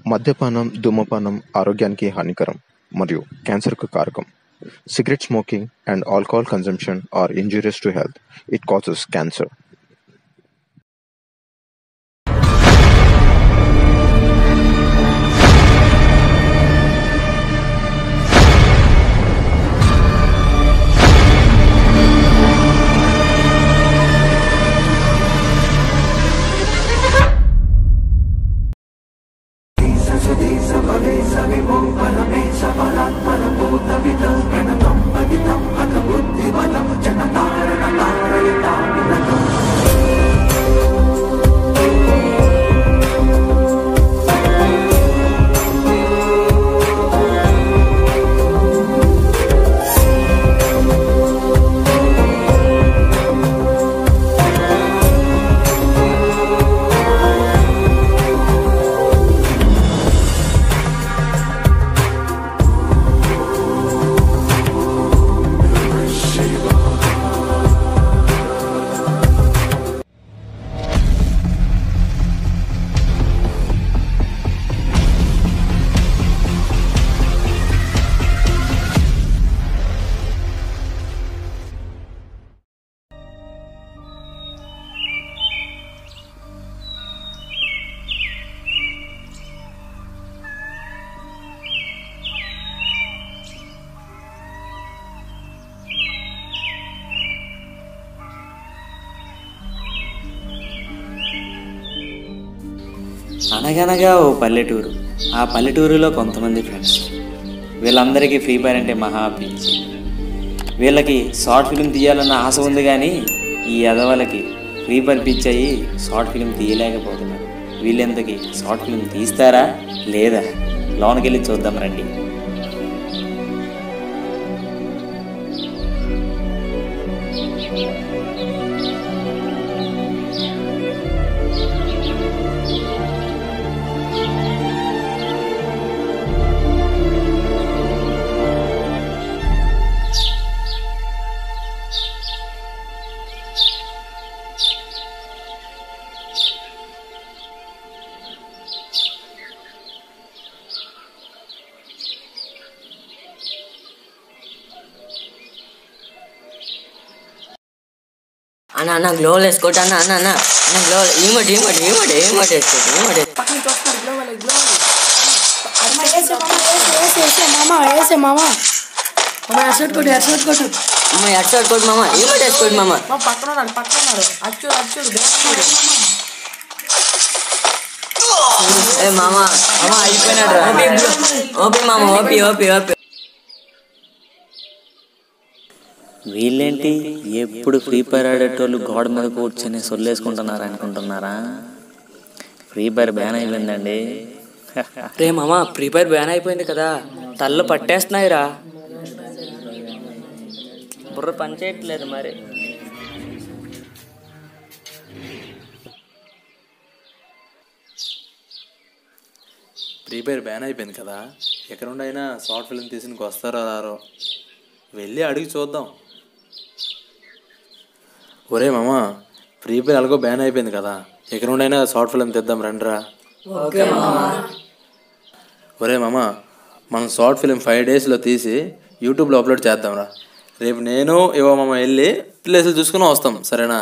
మద్యపానం ధూమపానం ఆరోగ్యానికి హానికరం మరియు క్యాన్సర్కు కారకం cigarette smoking and alcohol consumption are injurious to health it causes cancer అనగనగా ఓ పల్లెటూరు ఆ పల్లెటూరులో కొంతమంది ఫ్రెండ్స్ వీళ్ళందరికీ ఫ్రీ ఫైర్ అంటే మహా పిచ్చి వీళ్ళకి షార్ట్ ఫిల్మ్ తీయాలన్న ఆశ ఉంది కానీ ఈ ఎదవలకి ఫ్రీ ఫైర్ పిచ్ అయ్యి షార్ట్ ఫిల్మ్ తీయలేకపోతున్నారు వీళ్ళెంతకి షార్ట్ ఫిల్మ్ తీస్తారా లేదా లోనికి వెళ్ళి చూద్దాం రండి అన్న అన్న గ్లోవల్ వేసుకోట అన్న అన్న అన్న అన్న గ్లోవల్ ఈమటి ఈమటి ఈమటి ఈమటి వేసుకోట ఈమటి అమ్మ హెడ్షాట్ కొట్టు మామ ఈమటి వేసుకోటి మామ ఏ మామ మామ అయిపోయినాడు ఓపి మామ ఓపి ఓపి ఓపి వీళ్ళేంటి ఎప్పుడు ఫ్రీ ఫైర్ ఆడేటోళ్ళు గోడ మీద కూర్చొని సొల్లేసుకుంటున్నారా అనుకుంటున్నారా ఫ్రీ ఫైర్ బ్యాన్ అయిపోయిందండి రే మామ ఫ్రీ ఫైర్ బ్యాన్ అయిపోయింది కదా తల్లు పట్టేస్తున్నాయిరా బుర్ర పనిచేయట్లేదు మరి ఫ్రీ ఫైర్ బ్యాన్ అయిపోయింది కదా ఎక్కడ ఉండైనా షార్ట్ ఫిల్మ్ తీసి వస్తారో రారో వెళ్ళి అడిగి చూద్దాం ఒరే మామ ఫ్రీ ఫైర్ అలాగో బ్యాన్ అయిపోయింది కదా ఎక్కడ ఉండైనా షార్ట్ ఫిల్మ్ తెద్దాం రండిరా ఒరే మామ మనం షార్ట్ ఫిల్మ్ ఫైవ్ డేస్లో తీసి యూట్యూబ్లో అప్లోడ్ చేద్దాంరా రేపు నేను ఇవో మామ వెళ్ళి ప్లేసులు చూసుకుని వస్తాం సరేనా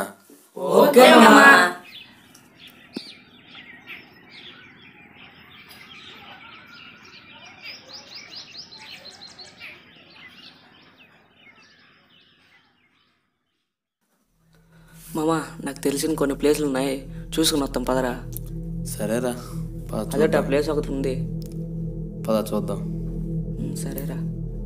మామ నాకు తెలిసిన కొన్ని ప్లేసులు ఉన్నాయి చూసుకుని వస్తాం పదరా సరేరా పద అదే ఆ చూద్దాం. ప్లేస్ ఒకటి ఉంది పద చూద్దాం ఉమ్, సరేరా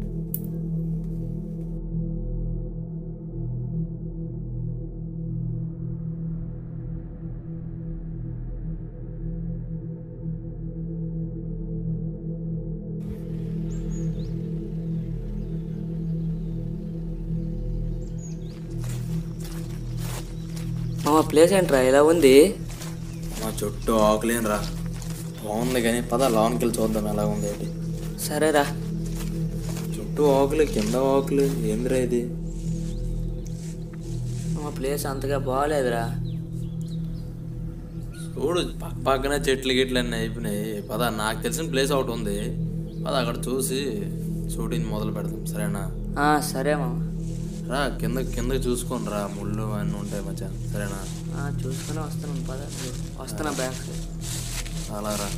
మామ ప్లేస్ ఏంట్రా ఎలా ఉంది మా చుట్టూ ఆకులేం రా బాగుంది కానీ పద లోనికి వెళ్ళి చూద్దాం ఎలా ఉంది ఏంటి సరేరా చుట్టూ ఆకులు కింద ఆకులు ఏందిరా ఇది మా ప్లేస్ అంతగా బాగాలేదురా చూడు పక్క పక్కనే చెట్లు గిట్లు అన్నీ అయిపోయినాయి పద నాకు తెలిసిన ప్లేస్ ఒకటి ఉంది పద అక్కడ చూసి షూటింగ్ మొదలు పెడతాం సరేనా ఆ, సరే మామ రా కింద కింద చూసుకొని రా ముళ్ళు అన్నీ ఉంటాయి మచ్చా సరేనా ఆ, చూసుకుని వస్తున్నాను పద వస్తున్నా బ్యాక్ సైడ్ అలా రా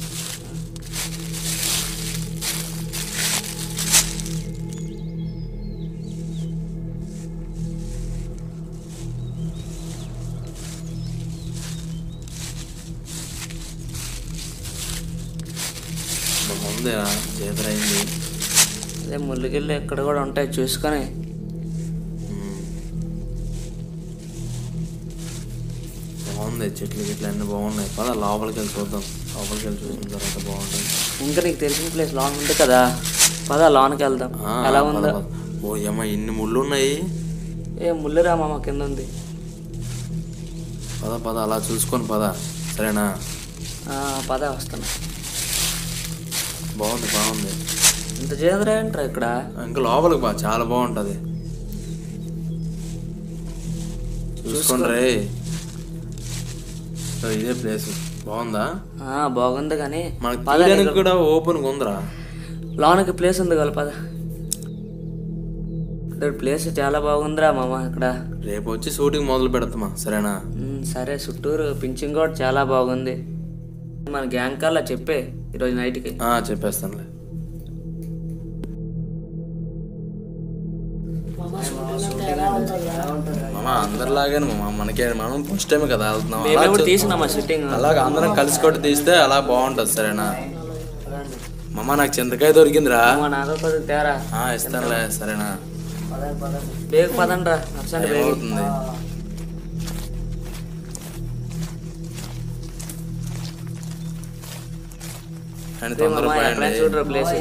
ఉందేరా చేతులు అయింది అదే ముళ్ళగిళ్ళు ఎక్కడ కూడా ఉంటాయి చూసుకొని బాగుంది చెట్లు గిట్లు అన్నీ బాగున్నాయి పద లోపలికి వెళ్ళి చూద్దాం లోపలికి వెళ్ళి చూసిన తర్వాత బాగుంటుంది ఇంకా నీకు తెలిసిన ప్లేస్ లాన్ ఉంది కదా పద లాన్కి వెళ్దాం ఆ, ఎలా పద, ఉందో పద. ఓ ఏమో ఇన్ని ముళ్ళు ఉన్నాయి ఏ ముళ్ళురా మామ కింద ఉంది పద పద అలా చూసుకొని పద సరేనా ఆ, పద వస్తున్నా బాగుంది బాగుంది ఇంత చేదురా ఏంట్రా ఇక్కడ ఇంకా లోపలికి బా చాలా బాగుంటుంది చూసుకోండి రే సో ఇదే ప్లేస్ బాగుందా ఆ, బాగుంది కానీ మనకి పద తీయడానికి కూడా ఓపెన్ ఉందిరా లోనకి ప్లేస్ ఉంది కదా పద ఇక్కడ ప్లేస్ చాలా బాగుందిరా మామ ఇక్కడ రేపు వచ్చి షూటింగ్ మొదలు పెడతామా సరేనా ఉమ్, సరే చుట్టూరు పించింగ్ కూడా చాలా బాగుంది మన గ్యాంగ్ కల్లా చెప్పే ఈరోజు నైట్కి ఆ, చెప్పేస్తానులే మామ అందరిలాగానే మామ మనకే మనం ఫస్ట్ టైం కదా వెళ్తున్నాం మేము అలా ఎప్పుడు చూ- తీసినామా షూటింగ్ అలాగ అందరం కలిసి కొట్టి తీస్తే అలా బాగుంటుంది సరేనా మామ నాకు చింతకాయ దొరికిందిరా నాకు కొద్దిగా తేరా ఆ, ఇస్తానులే సరేనా బేగ పదండ్రా నచ్చండి బేగ ఏమవుతుంది కానీ తొందర మామ ఎక్కడ పోయండి చూడరా ప్లేస్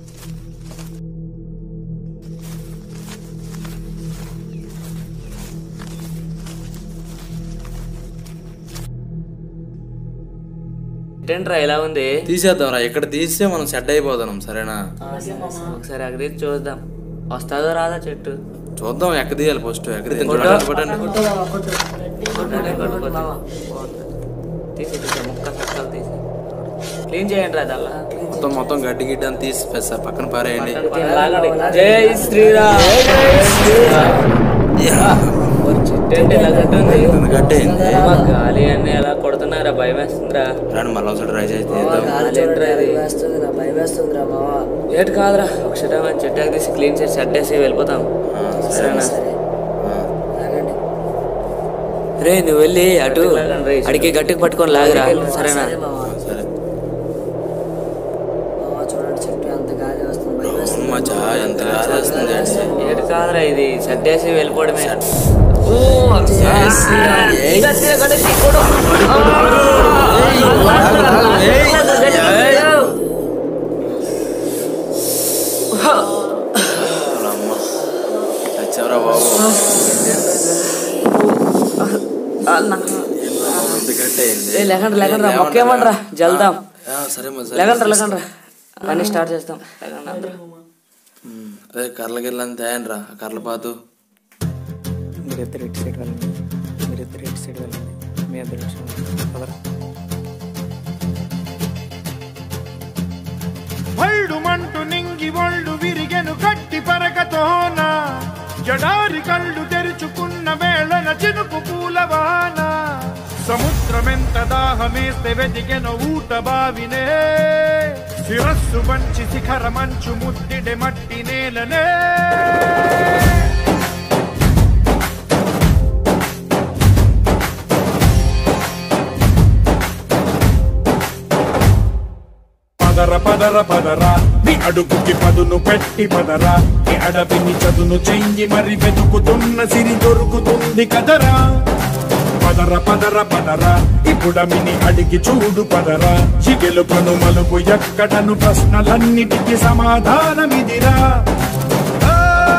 ఏంట్రా ఇలా ఉంది తీసేద్దాం రా ఇక్కడ తీస్తే మనం సెట్ అయిపోతాం సరేనా ఒకసారి అక్కడ చూద్దాం వస్తుందో రాదా చెట్టు చూద్దాం ఎక్క తీయాలి ఫస్ట్ ఎక్క తీయాలి ఫోటో? చూడండి పట్టండి తీసి తీసి ముక్క చక్కలు తీసి క్లీన్ చేయండి రా దల్లా మొత్తం మొత్తం గడ్డి గిడ్డి అని తీసి పెద్ద పక్కన పారేయండి జై శ్రీరామ్ జై శ్రీరామ్ ఒక చెట్టు అంటే ఇలా కట్టుంది ఇది గడ్డి అయింది మా గాలి అన్ని ఎలా కొడుతున్నారా భయం వేస్తుందిరా రండి మళ్ళీ ఒకసారి ట్రై చేసి తీద్దాం గాలి ఏంట్రా ఇది ఏటు కాదురా ఒక చెట్టు ఏమైనా చెట్టు తీసి క్లీన్ చేసి సెట్ వేసి వెళ్ళిపోతాం ఆ, సరేనా ఆ. రే నువ్వు వెళ్ళి అటు అడిగి గట్టికి పట్టుకొని లాగరా సరేనా సరే అవును మచ్చా ఎంత గాలి వస్తుంది అంటే ఏడు కాదురా ఇది సెట్ వేసి వెళ్ళిపోవడమే ఓ, అమ్మ చచ్చావరా బాబు అన్న. ఇంత గట్టి అయింది ఏ, లేకండి లేకండి రా మొక్కేమంటారా జల్దాం ఆ, సరే మరి సరే. లేకండి లేకండి అన్ని స్టార్ట్ చేస్తాం లేకండి అందరూ ఉమ్, అదే కర్ల గిర్లని తేయండి రా కర్ల పాతు మీరిద్దరు ఇటు సైడ్ వెళ్ళండి మీరిద్దరు ఇటు సైడ్ వెళ్ళండి మీ ఇద్దరు ఇటు సైడ్ వెళ్ళండి. పదరా. వల్డుమంటు నింగి ఒళ్ళు విరిగెను గట్టి పరకతోన జడారి కళ్ళు తెరుచుకున్న వేళన చినుకు పూలవాన సముద్రమెంత దాహమేస్తే వెతికెన ఊట బావినే శిరస్సు వంచి శిఖర మంచు ముద్దిడె మట్టి నేలనే పదర పదర పదరా నీ అడుగుకి పదును పెట్టి పదరా నీ అడవిని చదును చెయ్యి మరి వెతుకుతున్న సిరి దొరుకుతుంది కదరా పదర పదర పదరా ఇప్పుడమిని అడిగి చూడు పదరా చిగెలు పను మలుపు ఎక్కడను ప్రశ్నలన్నిటికీ సమాధానమిదిరా ఆ,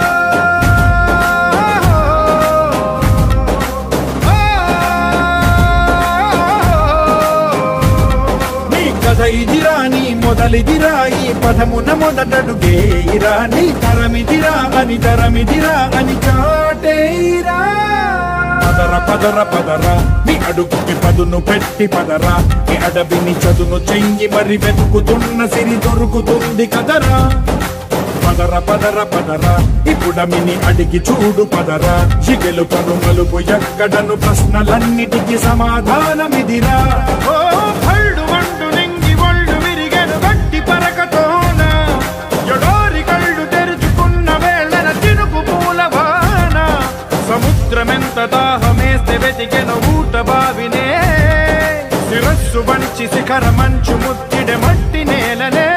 నీ కథ ఇదిరా నీ మొదలిదిరా ఈ పదమున మొదటడుగేయిరా నీ తరమిదిరా అని తరమిదిరా అని చాటేయిరా పదర పదర పదర నీ అడుగుకి పదును పెట్టి పదరా నీ అడవిని చదును చెయ్యి మరి వెతుకుతున్న సిరి దొరుకుతుంది కదరా పదర పదర పదర ఇప్పుడమిని అడిగి చూడు పదరా చిగెలు పను మలుపు ఎక్కడను ప్రశ్నలన్నిటికీ సమాధానమిదిరా ఓ భళ్ళు వండు నింగి ఒళ్ళు విరిగెను గట్టి పరకతోన ఎడారి కళ్ళు తెరుచుకున్న వేళన తినుకు పూలవాన సముద్రమెంత దాహమేస్తే వెతికెను ఊట బావినే శిరస్సు వంచి శిఖర మంచు ముద్దిడె మట్టి నేలనే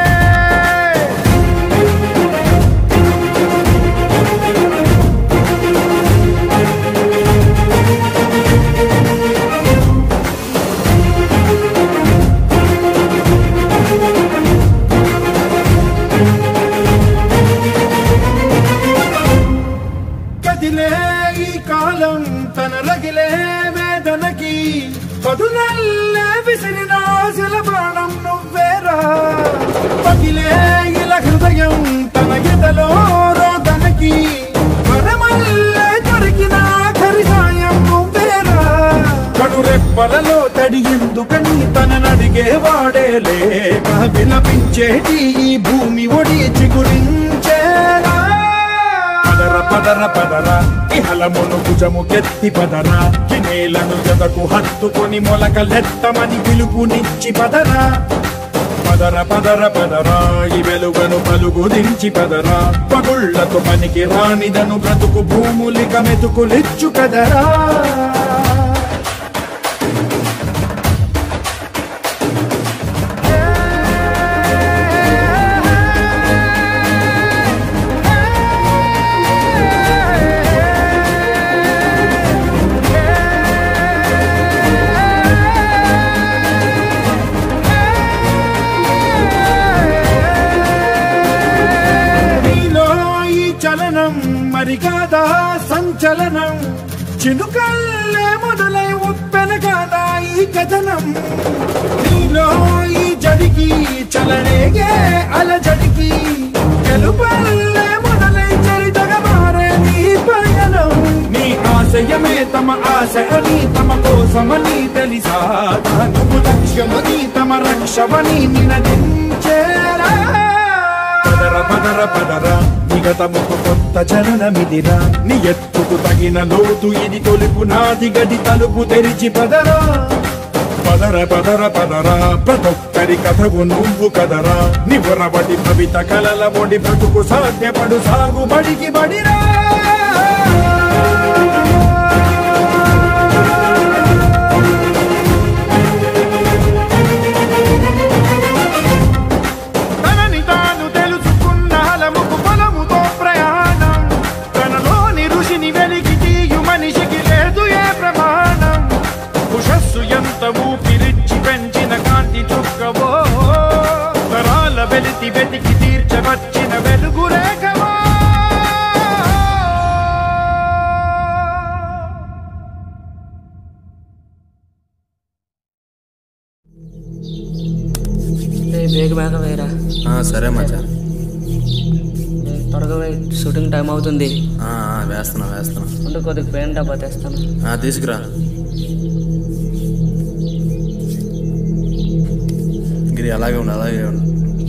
కదిలే ఈ కాలం తన రగిలే వేదనకి పదునల్లే విసిరిన ఆశల బాణం నువ్వేరా పగిలే ఇల హృదయం తన ఎదలో రోదనకి వరమల్లే దొరికిన ఆఖరి సాయం నువ్వేరా కడురెప్పలలో తడి ఎందుకని తననడిగే వాడేలే విలపించేటి ఈ భూమి ఒడి చిగురించేరా పదర పదర పదర ఇహలమును భుజము కెత్తి పదర కినేలను జదకు హత్తుకొని మొలకలెత్తమని పిలుపునిచ్చి పదరా పదర పదర పదర ఈ వెలుగను పలుగు దించి పదర పగుళ్లకు పనికి రానిదను బ్రతుకు భూములిక మెతుకులిచ్చు కదరా నీలో ఈ చలనం మరి కాదా సంచలనం చినుకల్లే మొదలై ఉప్పెన కాదా ఈ కథనం నీలో ఈ జడికి చలనేగే అలజడికి గెలుపల్లే మొదలై చరితగా మారే నీ పయనం నీ ఆశయమే తమ ఆశ అని తమ కోసమని తెలిసా నువ్వు లక్ష్యమని తమ రక్షమని నినదించేరా పదర పదర పదర నిగతముకు కొత్త చలనమిదిరా నీ ఎత్తుకు తగిన లోతు ఇది తొలుపు నాది గడి తలుపు తెరిచి పదరా పదర పదర పదరా ప్రతొక్కరి కథవు నువ్వు కదరా నివరబడి భవిత కలల మొడి బ్రతుకు సాధ్యపడు సాగుబడికి బడిరా తనని తాను తెలుసుకున్న హలముకు బలముతో ప్రయాణం తనలోని ఋషిని వెలికి తీయు మనిషికి లేదు ఏ ప్రమాణం ఉషస్సు ఎంత ఊపిరిచ్చి పెంచిన కాంతి చుక్కవో తరాల వెలితి వెతికి తీర్చవచ్చిన వెలుగు రేఖవో రే బేగ మేఘ వేరా ఆ, సరే మచ్చా త్వరగా పోయి షూటింగ్ టైం అవుతుంది ఆ, ఆ, వేస్తున్నా వేస్తున్నా ఉండు కొద్దిగా పెయింట్ డబ్బా తెస్తాను ఆ, తీసుకురా గిరి అలాగే ఉండు అలాగే ఉండు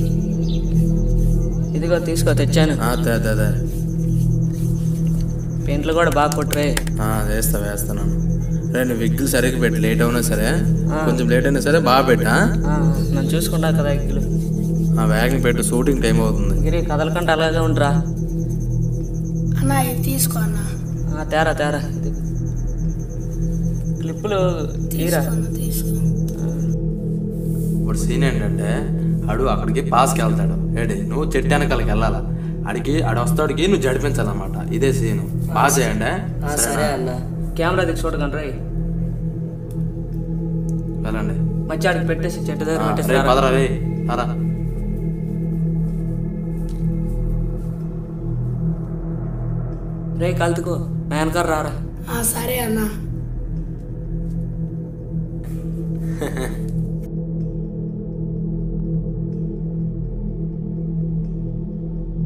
ఇదిగో తీసుకో తెచ్చాను ఆ, తే తే తే. పెయింట్లు కూడా బాగా కొట్టురే ఆ, వేస్తా వేస్తున్నాను రే నువ్వు విగ్గులు సరిగ్గా పెట్టి లేట్ అవునా సరే ఆ. కొంచెం లేట్ అయినా సరే బాగా పెట్టా ఆ, నన్ను చూసుకుంటా కదా ఎగ్గులు ఆ వేగం పెట్టు షూటింగ్ టైం అవుతుంది గిరి కదలకంటే అలాగే ఉండరా అన్న ఇది తీసుకో అన్న ఆ, తేరా తేరా ఇది క్లిప్పులు తీరా తీసుకో అన్న, తీసుకో ఇప్పుడు సీన్ ఏంటంటే ఆడు అక్కడికి పాస్కి వెళ్తాడు ఏడి నువ్వు చెట్టు వెనకాలకి వెళ్ళాలా అడిగి ఆడు వస్తాడికి నువ్వు జడిపించాలన్నమాట ఇదే సీన్ పాస్ చేయండి సరే అన్న కెమెరా దిక్కు చూడకండి రే వెళ్ళండి మధ్య ఆడికి పెట్టేసి చెట్టు దగ్గర ఆ, రే పెట్టేసి పదరా రే పదరా రే కలుతుకో నా వెనకాల రారా ఆ, సరే అన్న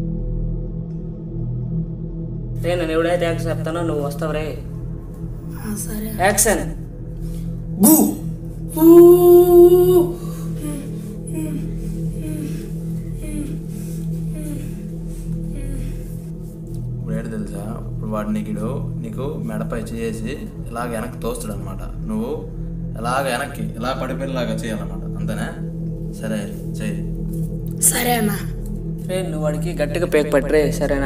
రే నేను ఎవడైతే యాక్స్ చెప్తానో నువ్వు వస్తావు రే ఆ, సరే యాక్షన్ ఇప్పుడు ఏంటి తెలుసా ఇప్పుడు వాడు నీకు నీకు మెడపై చేసి ఇలాగ వెనక్కి తోస్తాడు అనమాట నువ్వు ఇలాగ వెనక్కి ఇలా పడిపోయేలాగా చేయాలన్నమాట అంతేనా సరే చెయ్యి సరే అన్న రే నువ్వు వాడికి గట్టిగా పేక్ పట్టరే సరేనా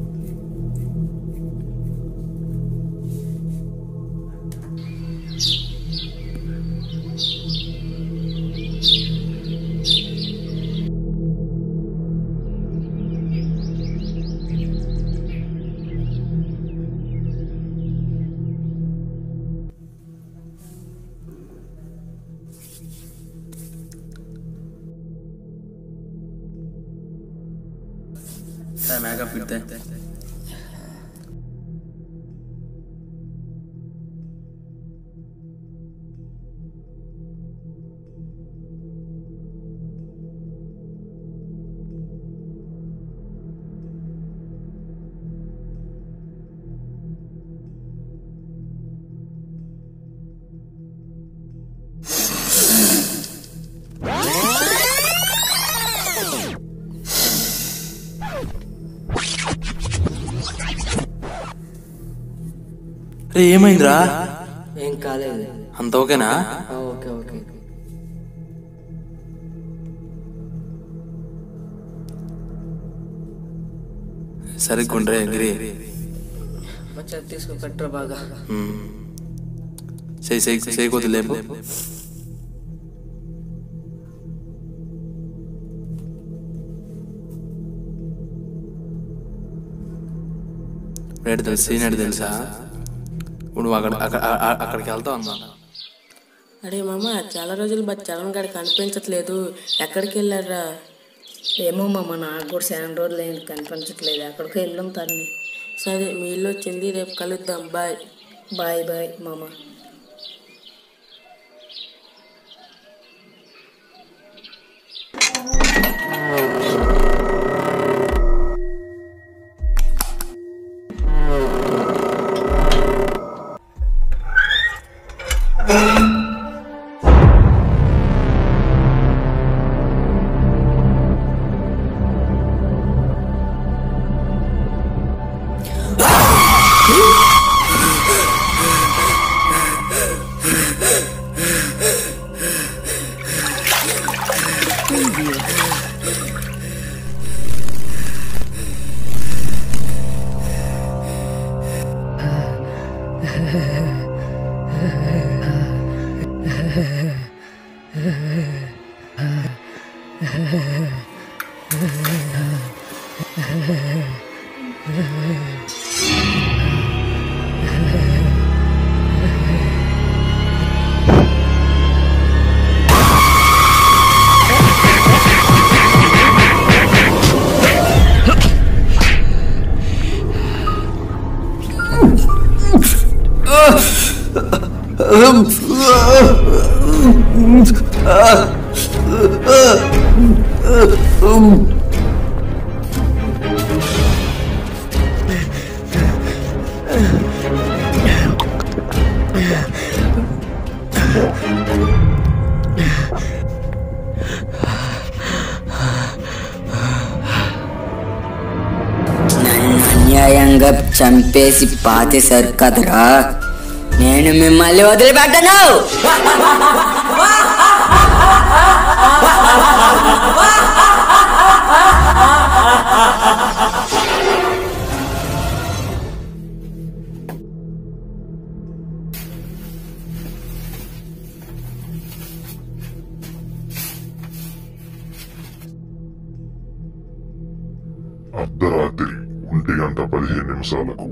మేకప్ పెడితే రే ఏమైందిరా ఏం కాలేదు అంత ఓకేనా ఆ, ఓకే ఓకే సరిగ్గుండ్రే గిరి వచ్చా తీసుకో పెట్టరా బాగా చేయి చేయి చేయి కొద్ది లేపు రేటు తెలుసు సీనియర్ తెలుసా ఇప్పుడు నువ్వు అక్కడ అక్కడ- అ- అక్కడికి వెళ్తావు అన్నమాట అరే మామ చాలా రోజులు బట్ చరణ్ గారు కనిపించట్లేదు ఎక్కడికి వెళ్ళారా ఏమో మామ నాకు కూడా చాలా రోజులు అయింది కనిపించట్లేదు ఎక్కడికో వెళ్ళాం తన్ని సరే మీ ఇల్లు వచ్చింది రేపు కలుద్దాం బాయ్ బాయ్ బాయ్ మామ నన్ను అన్యాయంగా చంపేసి పాతేశారు కదరా నేను మిమ్మల్ని వదిలిపెట్టను అర్ధరాత్రి ఒంటి గంట పదిహేను నిమిషాలకు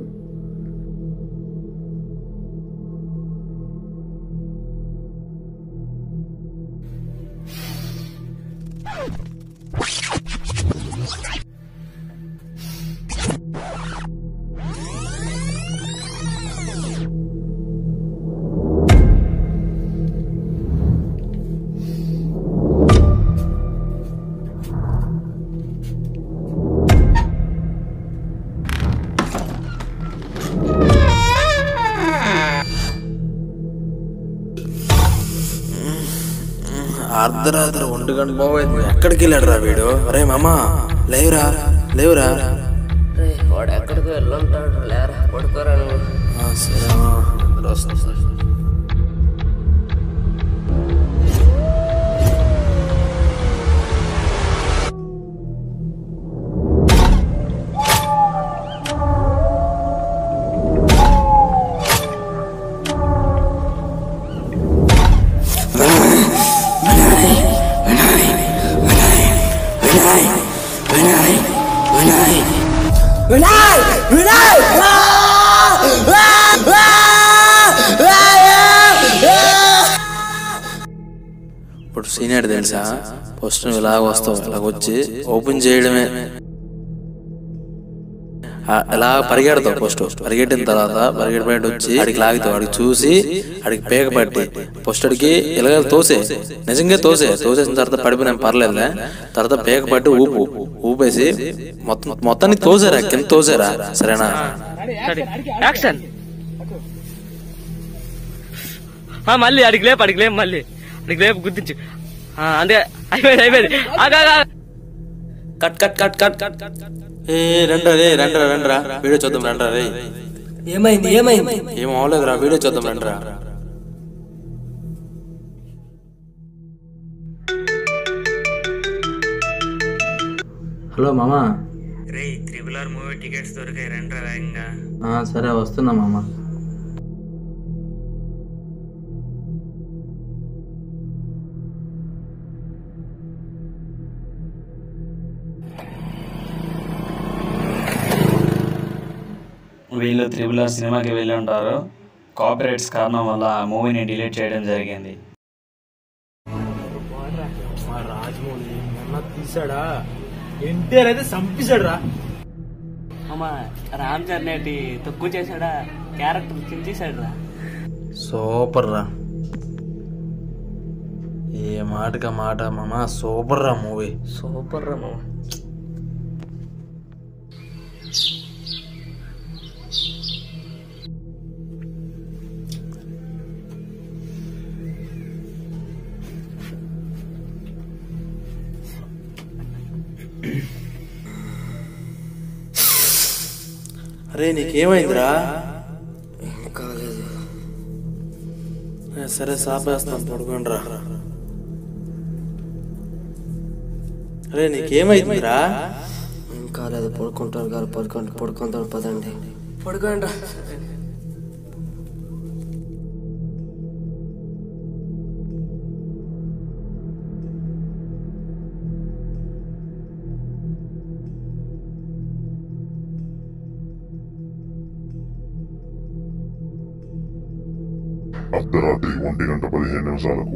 అర్ధరాత్రి ఒంటి గంట బాబు ఎక్కడికి వెళ్ళాడు రా వీడు అరే మామ లేవురా లేవురా రే వాడు ఎక్కడికి వెళ్ళుంటాడు లేరా పడుకోరా నువ్వు ఆ, సరే మామ. నిద్ర వస్తుంది. ఇప్పుడు సీనియర్ తెలుసా ఫస్ట్ నువ్వు ఇలాగ వస్తావు ఇలాగ వచ్చి ఓపెన్ చేయడమే ఆ, ఇలా పరిగెడతావు ఫస్ట్ పరిగెట్టిన తర్వాత పరిగెట్టి బయట వచ్చి అడికి లాగుతావు అడిగి చూసి అడికి పేక పట్టి ఫస్ట్ అడికి ఇలాగ తోసే నిజంగా తోసే తోసేసిన తర్వాత పడిపోయిన పర్లేదులే తర్వాత పేక పట్టి ఊపు ఊపేసి మొత్తం మొత్తాన్ని తోసారా కింద తోసారా సరేనా యాక్షన్ ఆ, మళ్ళీ అడిగి లేపు అడిగి లేపు మళ్ళీ అడిగి లేపు గుర్తించు ఆ, అంతే అయిపోయింది అయిపోయింది ఆగా, ఆగా. Cut cut cut cut cut cut cut ఏ రండ్రా రే రండ్రా రండ్రా వీడియో చూద్దాం రండ్రా రే ఏమైంది ఏమైంది ఏం అవలేదురా వీడియో చూద్దాం రండ్రా హలో మామా రే త్రిబుల్ ఆర్ మూవీ టికెట్స్ దొరికాయి రండి వేగంగా ఆ, సరే వస్తున్నా మామ వీళ్ళు త్రిబుల్ ఆర్ సినిమాకి వెళ్ళి ఉంటారు కాపీరైట్స్ కారణం వల్ల ఆ మూవీని డిలీట్ చేయడం జరిగింది మా రాజమౌళి మొన్న తీసాడా ఎన్టీఆర్ అయితే చంపేశాడు రా అమ్మా రామ్ చరణ్ ఏంటి తక్కువ చేశాడా క్యారెక్టర్ చించేశాడు రా సూపర్ రా ఏ మాటగా మాట మామ సూపర్ రా మూవీ సూపర్ రా మామ అరే నీకేమైందిరా కాలేదు ఏ, సరే సాపేస్తాను పడుకోండి రా అరే నీకేమైందిరా ఏం కాలేదు పడుకుంటాను గారు పడుకోండి పడుకుంటాను పదండి పడుకోండి రా అర్ధరాత్రి ఒంటి గంట పదిహేను నిమిషాలకు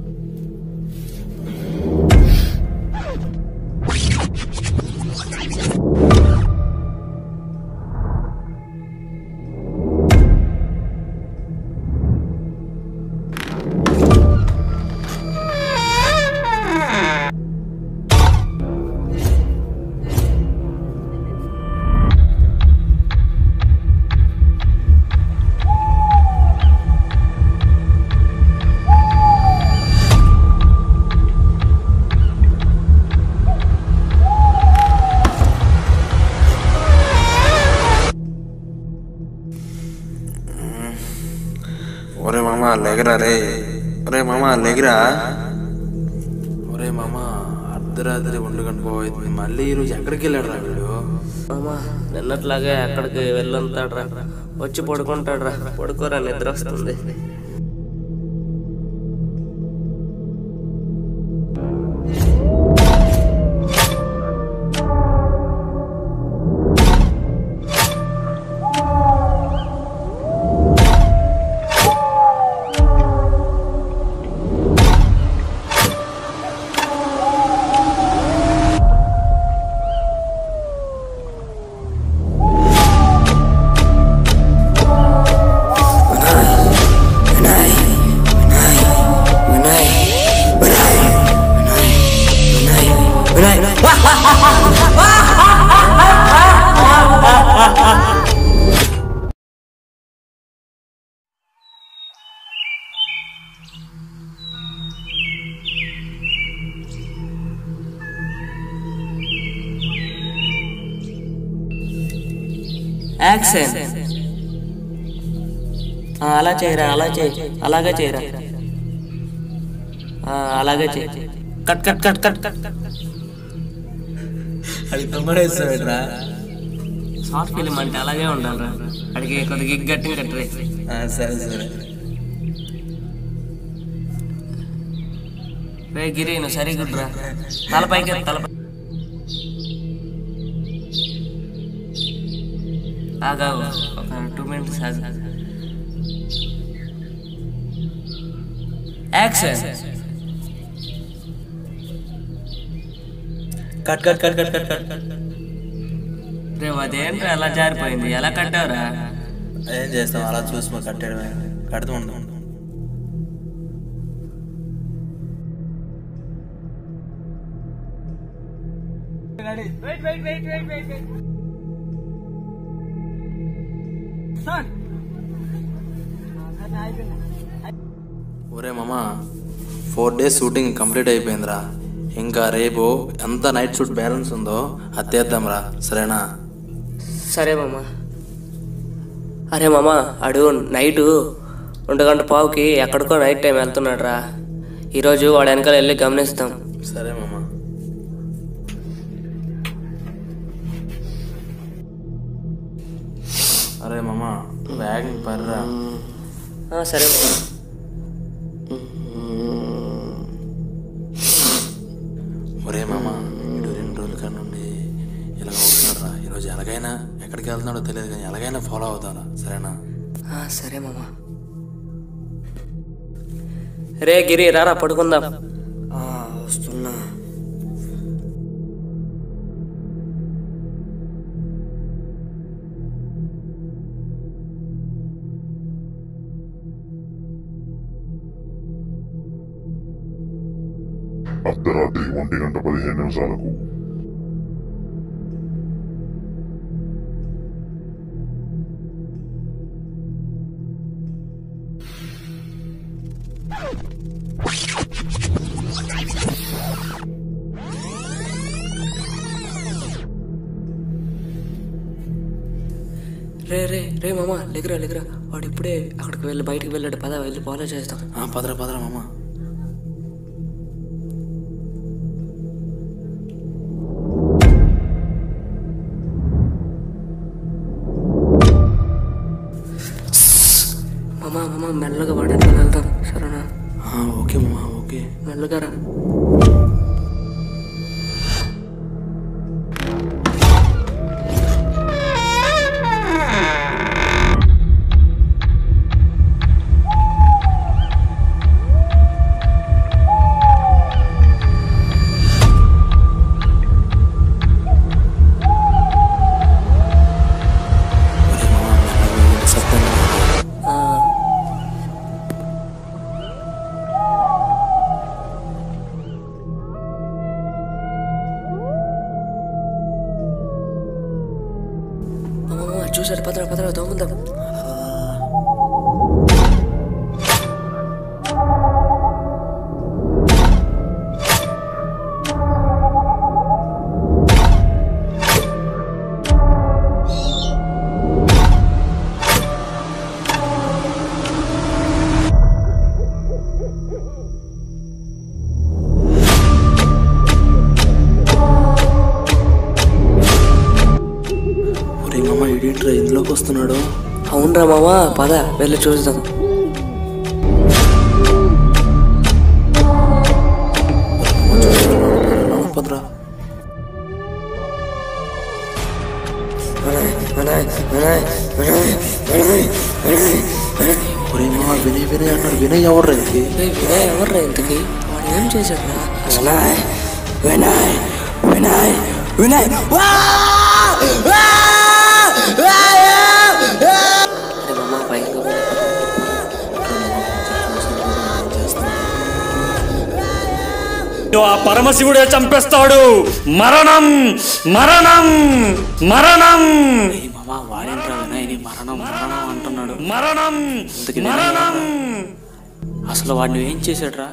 ఒరే మామ లేగరా రే ఒరే మామ లేగరా ఒరే మామ అర్ధరాత్రి ఒంటి గంట పోయింది మళ్ళీ ఈరోజు ఎక్కడికి వెళ్ళాడు రా వీడు మామ నిన్నట్లాగే అక్కడికి వెళ్ళుంటాడు రా వచ్చి పడుకుంటాడు రా పడుకోరా నిద్ర వస్తుంది యాక్షన్ ఆ, అలా చేయరా అలా చేయి అలాగే చేయరా ఆ, అలాగే చేయి cut cut cut cut cut cut అది తొందరేస్తాడరా షార్ట్ ఫిలిం అంటే అలాగే ఉండాలిరా అడిగి కొద్దిగా గట్టిగా కట్టరే సరే సరే రే గిరి నువ్వు సరిగ్గా రా తలపైకి తలపై ఆగావు ఒక టూ మినిట్స్ ఆగు action cut cut cut cut cut cut cut రే అదేంటి అలా జారిపోయింది ఎలా కట్టావురా ఏం చేస్తాం అలా చూసి మా కట్టడమే కడుతూ ఉంటాం ఒరే మామ ఫోర్ డేస్ షూటింగ్ కంప్లీట్ అయిపోయిందిరా ఇంకా రేపు ఎంత నైట్ షూట్ బ్యాలెన్స్ ఉందో అది తీద్దాంరా సరేనా సరే మామ అరే మామ అడు నైటు రెండు గంట పావుకి ఎక్కడికో నైట్ టైం వెళ్తున్నాడు రా ఈరోజు వాడు వెనకాల వెళ్ళి గమనిస్తాం సరే మామ అరే మామ వేగం పర్రా ఆ, సరే మామ ఒరే మామ ఇడు రెండు రోజుల కాడ నుండి ఇలా అవుతున్నాడు రా ఈరోజు ఎలాగైనా ఎక్కడికి వెళ్తున్నాడో తెలియదు కానీ ఎలాగైనా ఫాలో అవుతారా సరేనా ఆ, సరే మామ రే గిరి రారా పడుకుందాం వస్తున్నా అర్ధరాత్రి ఒంటి గంట పదిహేను నిమిషాలకు రే రే రే మామ లేకురా లేకురా వాడు ఇప్పుడే అక్కడికి వెళ్ళి బయటికి వెళ్ళాడు పద వెళ్ళి ఫాలో చేస్తాం ఆ, పదరా పదరా మామ మామ మామ మెల్లగా వాడు వెనకాల వెళ్దాం సరేనా ఆ, ఓకే మామ ఓకే మెల్లగా రా ఒరే మామ మెల్లగా వెళ్ళి సత్యం ఆ, మామ మామ చూసారు పదరా పదరా దోముందాం ఒరే మామ ఇడేంట్రా ఇందులోకి వస్తున్నాడు అవునరా మామ పద వెళ్ళి చూద్దాం పదరా ఒరే మామ వినయ్ వినయ్ అన్నాడు వినయ్ ఎవరు ఇది రేయ్, వినయ్ ఎవర్రా ఇంతకి వాడు ఏం చేశాడు వినయ్ వినయ్ వినయ్ వినయ్ మామ పైకి ఆ పరమశివుడే చంపేస్తాడు మరణం మరణం మరణం మామ వాడేంట్రా వినాయని మరణం మరణం అంటున్నాడు మరణం ఇంతకీ వినయ్ మరణం ఎవర్రా? అసలు వాడిని ఏం చేశాడ్రా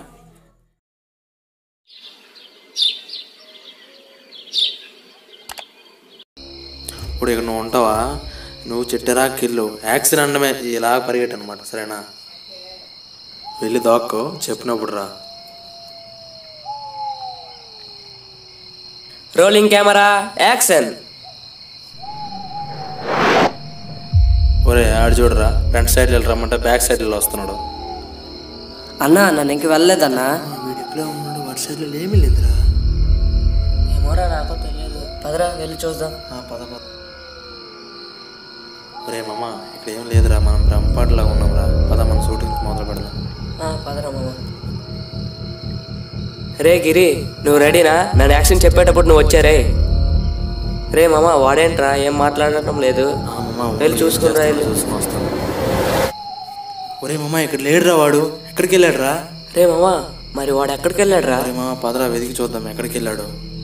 ఇప్పుడు ఇక్కడ నువ్వు ఉంటావా నువ్వు చెట్టెరా కిల్లు యాక్సిడెంట్ అనడమే ఇలా పరిగెట్టు అనమాట సరేనా వెళ్ళి దాక్కో చెప్పినప్పుడు రా రోలింగ్ కెమెరా యాక్షన్ ఒరే ఆడు చూడరా ఫ్రంట్ సైడ్ వెళ్ళి రమ్మంటే బ్యాక్ సైడ్ వెళ్ళి వస్తున్నాడు అన్నా నన్ను ఇంక వెళ్ళలేదన్నా వీడు ఇక్కడే ఉన్నాడు వాడి సైడ్లో ఏమీ లేదురా ఏమోరా నాకు తెలియదు పదరా వెళ్ళి చూద్దాం పద పద ఒరే మామ ఇక్కడ ఏం లేదురా మనం బ్రహ్మపాటిలాగా ఉన్నాంరా పద మన షూటింగ్ మొదలు పెడదాం ఆ, పదరా మామ రే గిరి నువ్వు రెడీనా నన్ను యాక్షన్ చెప్పేటప్పుడు నువ్వు వచ్చారే రే మామ వాడేంట్రా ఏం మాట్లాడటం లేదు వెళ్ళి చూసుకుని వెళ్ళి చూసుకుని వస్తాను ఒరే మామ ఇక్కడ లేడురా వాడు ఎక్కడికి వెళ్ళాడురా రే మామ మరి వాడు ఎక్కడికి వెళ్ళాడురా ఒరే మామ పదరా వెతికి చూద్దాం ఎక్కడికి వెళ్ళాడు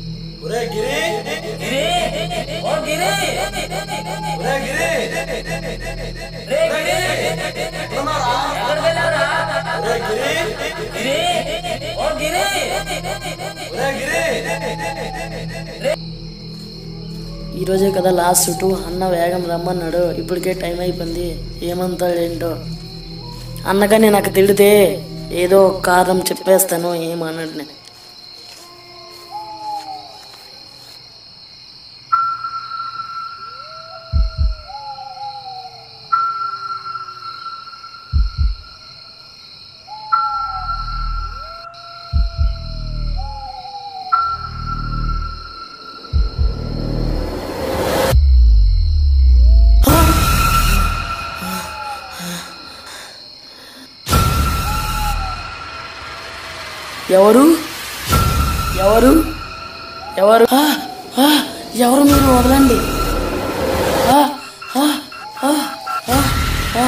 ఈ రోజే కదా లాస్ట్ షూటు అన్న వేగం రమ్మన్నాడు ఇప్పటికే టైం అయిపోయింది ఏమంతాడు ఏంటో అన్నగానే నాకు తిడితే ఏదో ఒక కారణం చెప్పేస్తాను ఏమన్నాడు నేను ఎవరు ఎవరు ఎవరు ఆ, ఆ, ఎవరు మీరు వదలండి ఆ, ఆ, ఆ, ఆ, ఆ.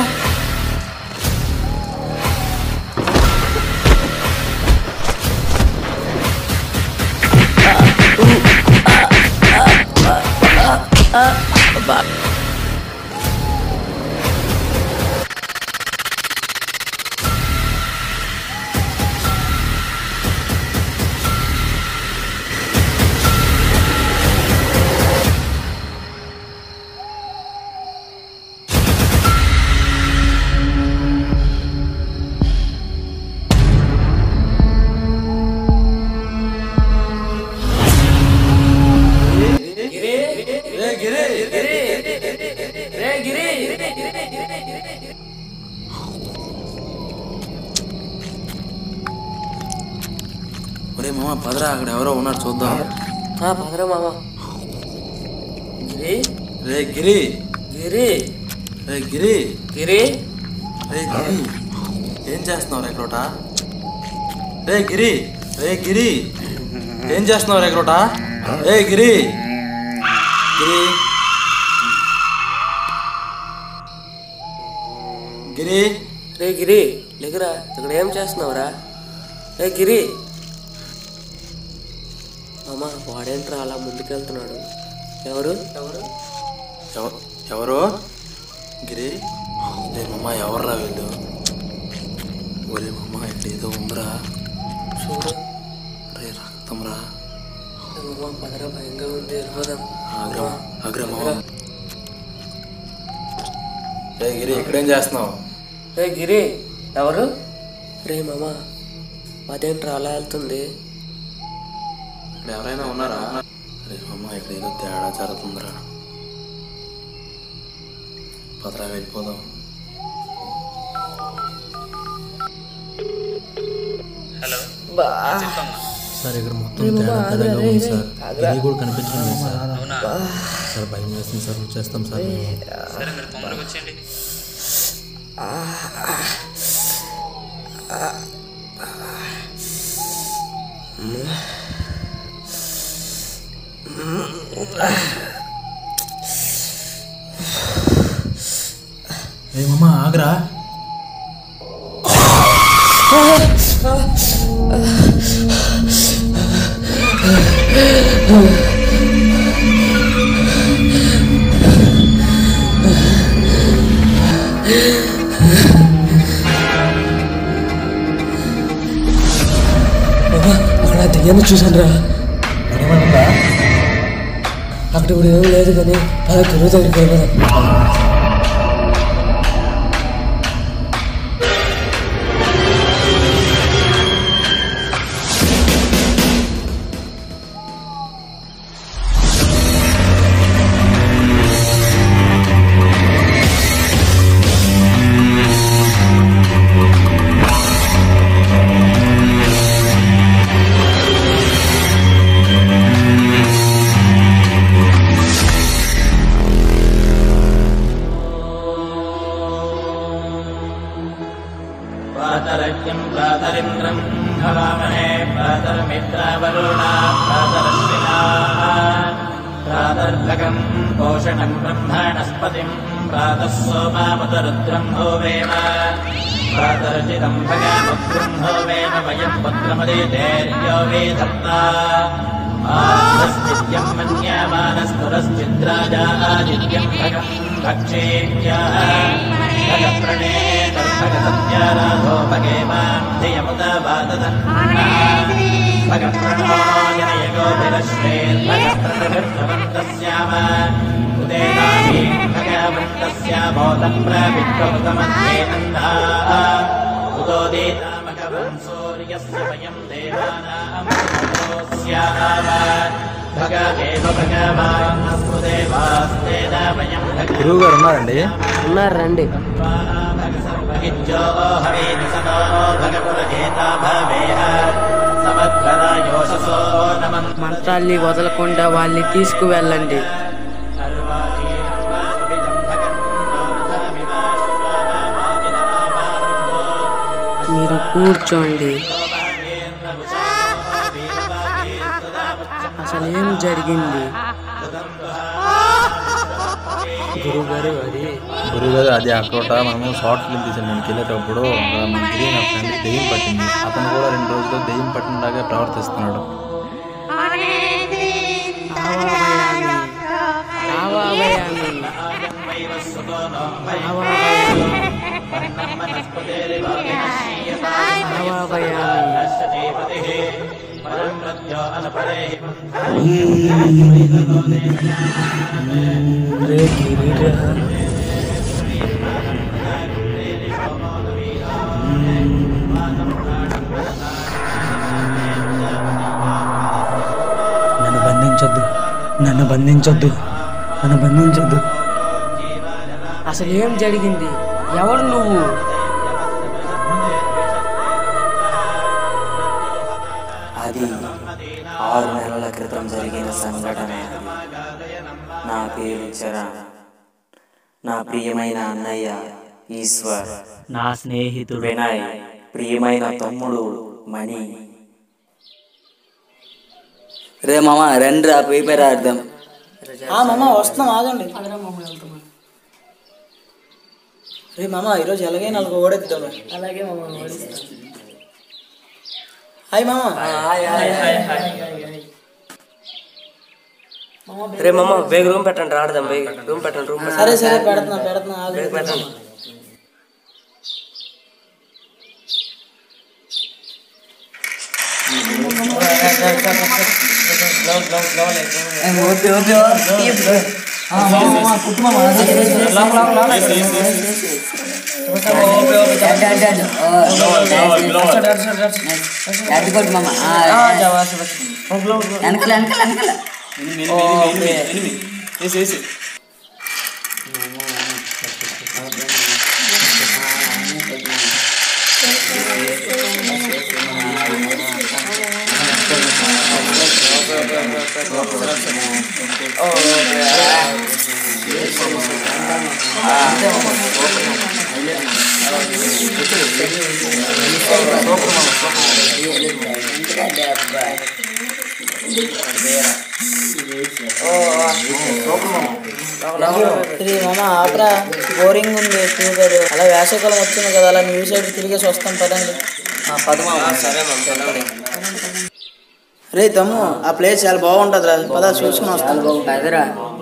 ఒరే మామ పదరా అక్కడ ఎవరో ఉన్నాడు చూద్దాం ఆ, పదరా మామ గిరి రే గిరి గిరి రే గిరి గిరి రే గిరి ఏం చేస్తున్నావు రేకరోట రే గిరి రే గిరి ఏం చేస్తున్నావు రేకరోట రే గిరి గిరి గిరి రే గిరి లేకరా ఇక్కడ ఏం చేస్తున్నావురా రే గిరి మామ వాడేంట్రా అలా ముందుకెళ్తున్నాడు ఎవరు ఎవరు ఎవ- ఎవరు గిరి రే మమ్మ ఎవర్రా వీళ్ళు ఒరే మమ్మ ఇక్కడ ఏదో ఉందిరా చూడు రే రక్తం రా మామ పదరా భయంగా ఉంది వెళ్ళిపోదాం ఆగ్రా ఆగ్రా మామ రే గిరి ఇక్కడేం చేస్తున్నావు రే గిరి ఎవరు రే మామ అదేంట్రా అలా వెళ్తుంది ఇక్కడ ఎవరైనా ఉన్నారా రే మమ్మ ఇక్కడ ఏదో తేడా జరుగుతుందిరా పదరా వెళ్ళిపోదాం సార్ ఇక్కడ మొత్తం తేడా తేడాగా ఉంది సార్ ఇది కూడా కనిపించడం లేదు సార్ సార్ భయం వేస్తుంది సార్ వచ్చేస్తాం సార్ మేము. సరే మీరు తొందరగా వచ్చేయండి ఏ మమ్మ ఆగరా మామ అక్కడ ఆ దెయ్యాన్ని చూశాను రా అక్కడ ఇప్పుడు ఏం లేదు కానీ అలా గురువు దగ్గరికి వెళ్ళిపోదాం प्रातरज्ञम् प्रातरिन्द्रम् हवामहे प्रातर्मित्रावरुणा प्रातरश्विनाः प्रातर्भगम् पोषणम् ब्रह्मणस्पतिम् प्रातः सोमामुतरुद्रम् होवेम प्रातर्जितम् भगमुग्रम् होवेम वयम् पुत्रमदितेर्यो वेधत्ता आस्तित्यम् मन्यमानस्तुरश्चिद्राजादित्यम् भगम् भक्षेभ्यः भगप्रणेतर्भगसत्याराधो भगे माम् धियमुदा वाददन् भगप्रणोयनयगोभिरश्रेर्भगप्रणभिर्भवन्तस्याम उदेनानि भगवन्तस्यामोदम् प्रविप्रमुदमध्येनन्दाः उदोदीतामगवन् सूर्यस्य वयम् देवानाम् स्याम भग एव भगवान् अस्तु देवास्तेन वयम् भग గురువు గారు ఉన్నారండి ఉన్నారు రండి सर्वगिज्जो हवेति सदो भगपुरजेता भवेह समग्रदायोषसो नमन् మంత్రాల్ని వదలకుండా వాళ్ళని తీసుకువెళ్ళండి మీరు కూర్చోండి అసలు ఏం జరిగింది గురుగారు అది గురువు గారు అది అక్కడ మనము షార్ట్ ఫిల్మ్ తీసాను నేను వెళ్ళేటప్పుడు అక్కడ మనకి నా ఫ్రెండ్ దెయ్యం పట్టింది అతను కూడా రెండు రోజులు దెయ్యం పట్టినలాగే ప్రవర్తిస్తున్నాడు నన్ను బంధించొద్దు నన్ను బంధించొద్దు నన్ను బంధించొద్దు అసలు ఏం జరిగింది ఎవరు నువ్వు అది ఆరు నెలల క్రితం జరిగిన సంఘటన అది. నా పేరు చరణ్ నా ప్రియమైన అన్నయ్య ఈశ్వర్ నా స్నేహితుడు వినయ్ ప్రియమైన తమ్ముడు మణి రే మామ రండి రా పేపర్ ఆడదాం ఆ మామ వస్తున్నాం ఆగండి రే మామ ఈరోజు ఎలాగైనా నాలుగు ఓడెత్తుతాం అలాగే మామ హాయ్ మామ రే మమ్మ బేగ రూమ్ పెట్టండి రాడదాం బేగ రూమ్ పెట్టండి రూమ్ సరే సరే పెడుతున్నా పెడుతున్నా ఆగు. బేగ పెట్టండి వెనకల వెనకల వెనకల ఇది మామ ఆపరా బోరింగ్ ఉంది ట్యూబర్ అలా వేసవికాలం వచ్చింది కదా అలా న్యూ సైడ్ తిరిగేసి వస్తాం పదండి పదమా సరే మమ్మ రే తమ్ము ఆ ప్లేస్ చాలా బాగుంటది రా పద చూసుకుని వస్తాం అదరా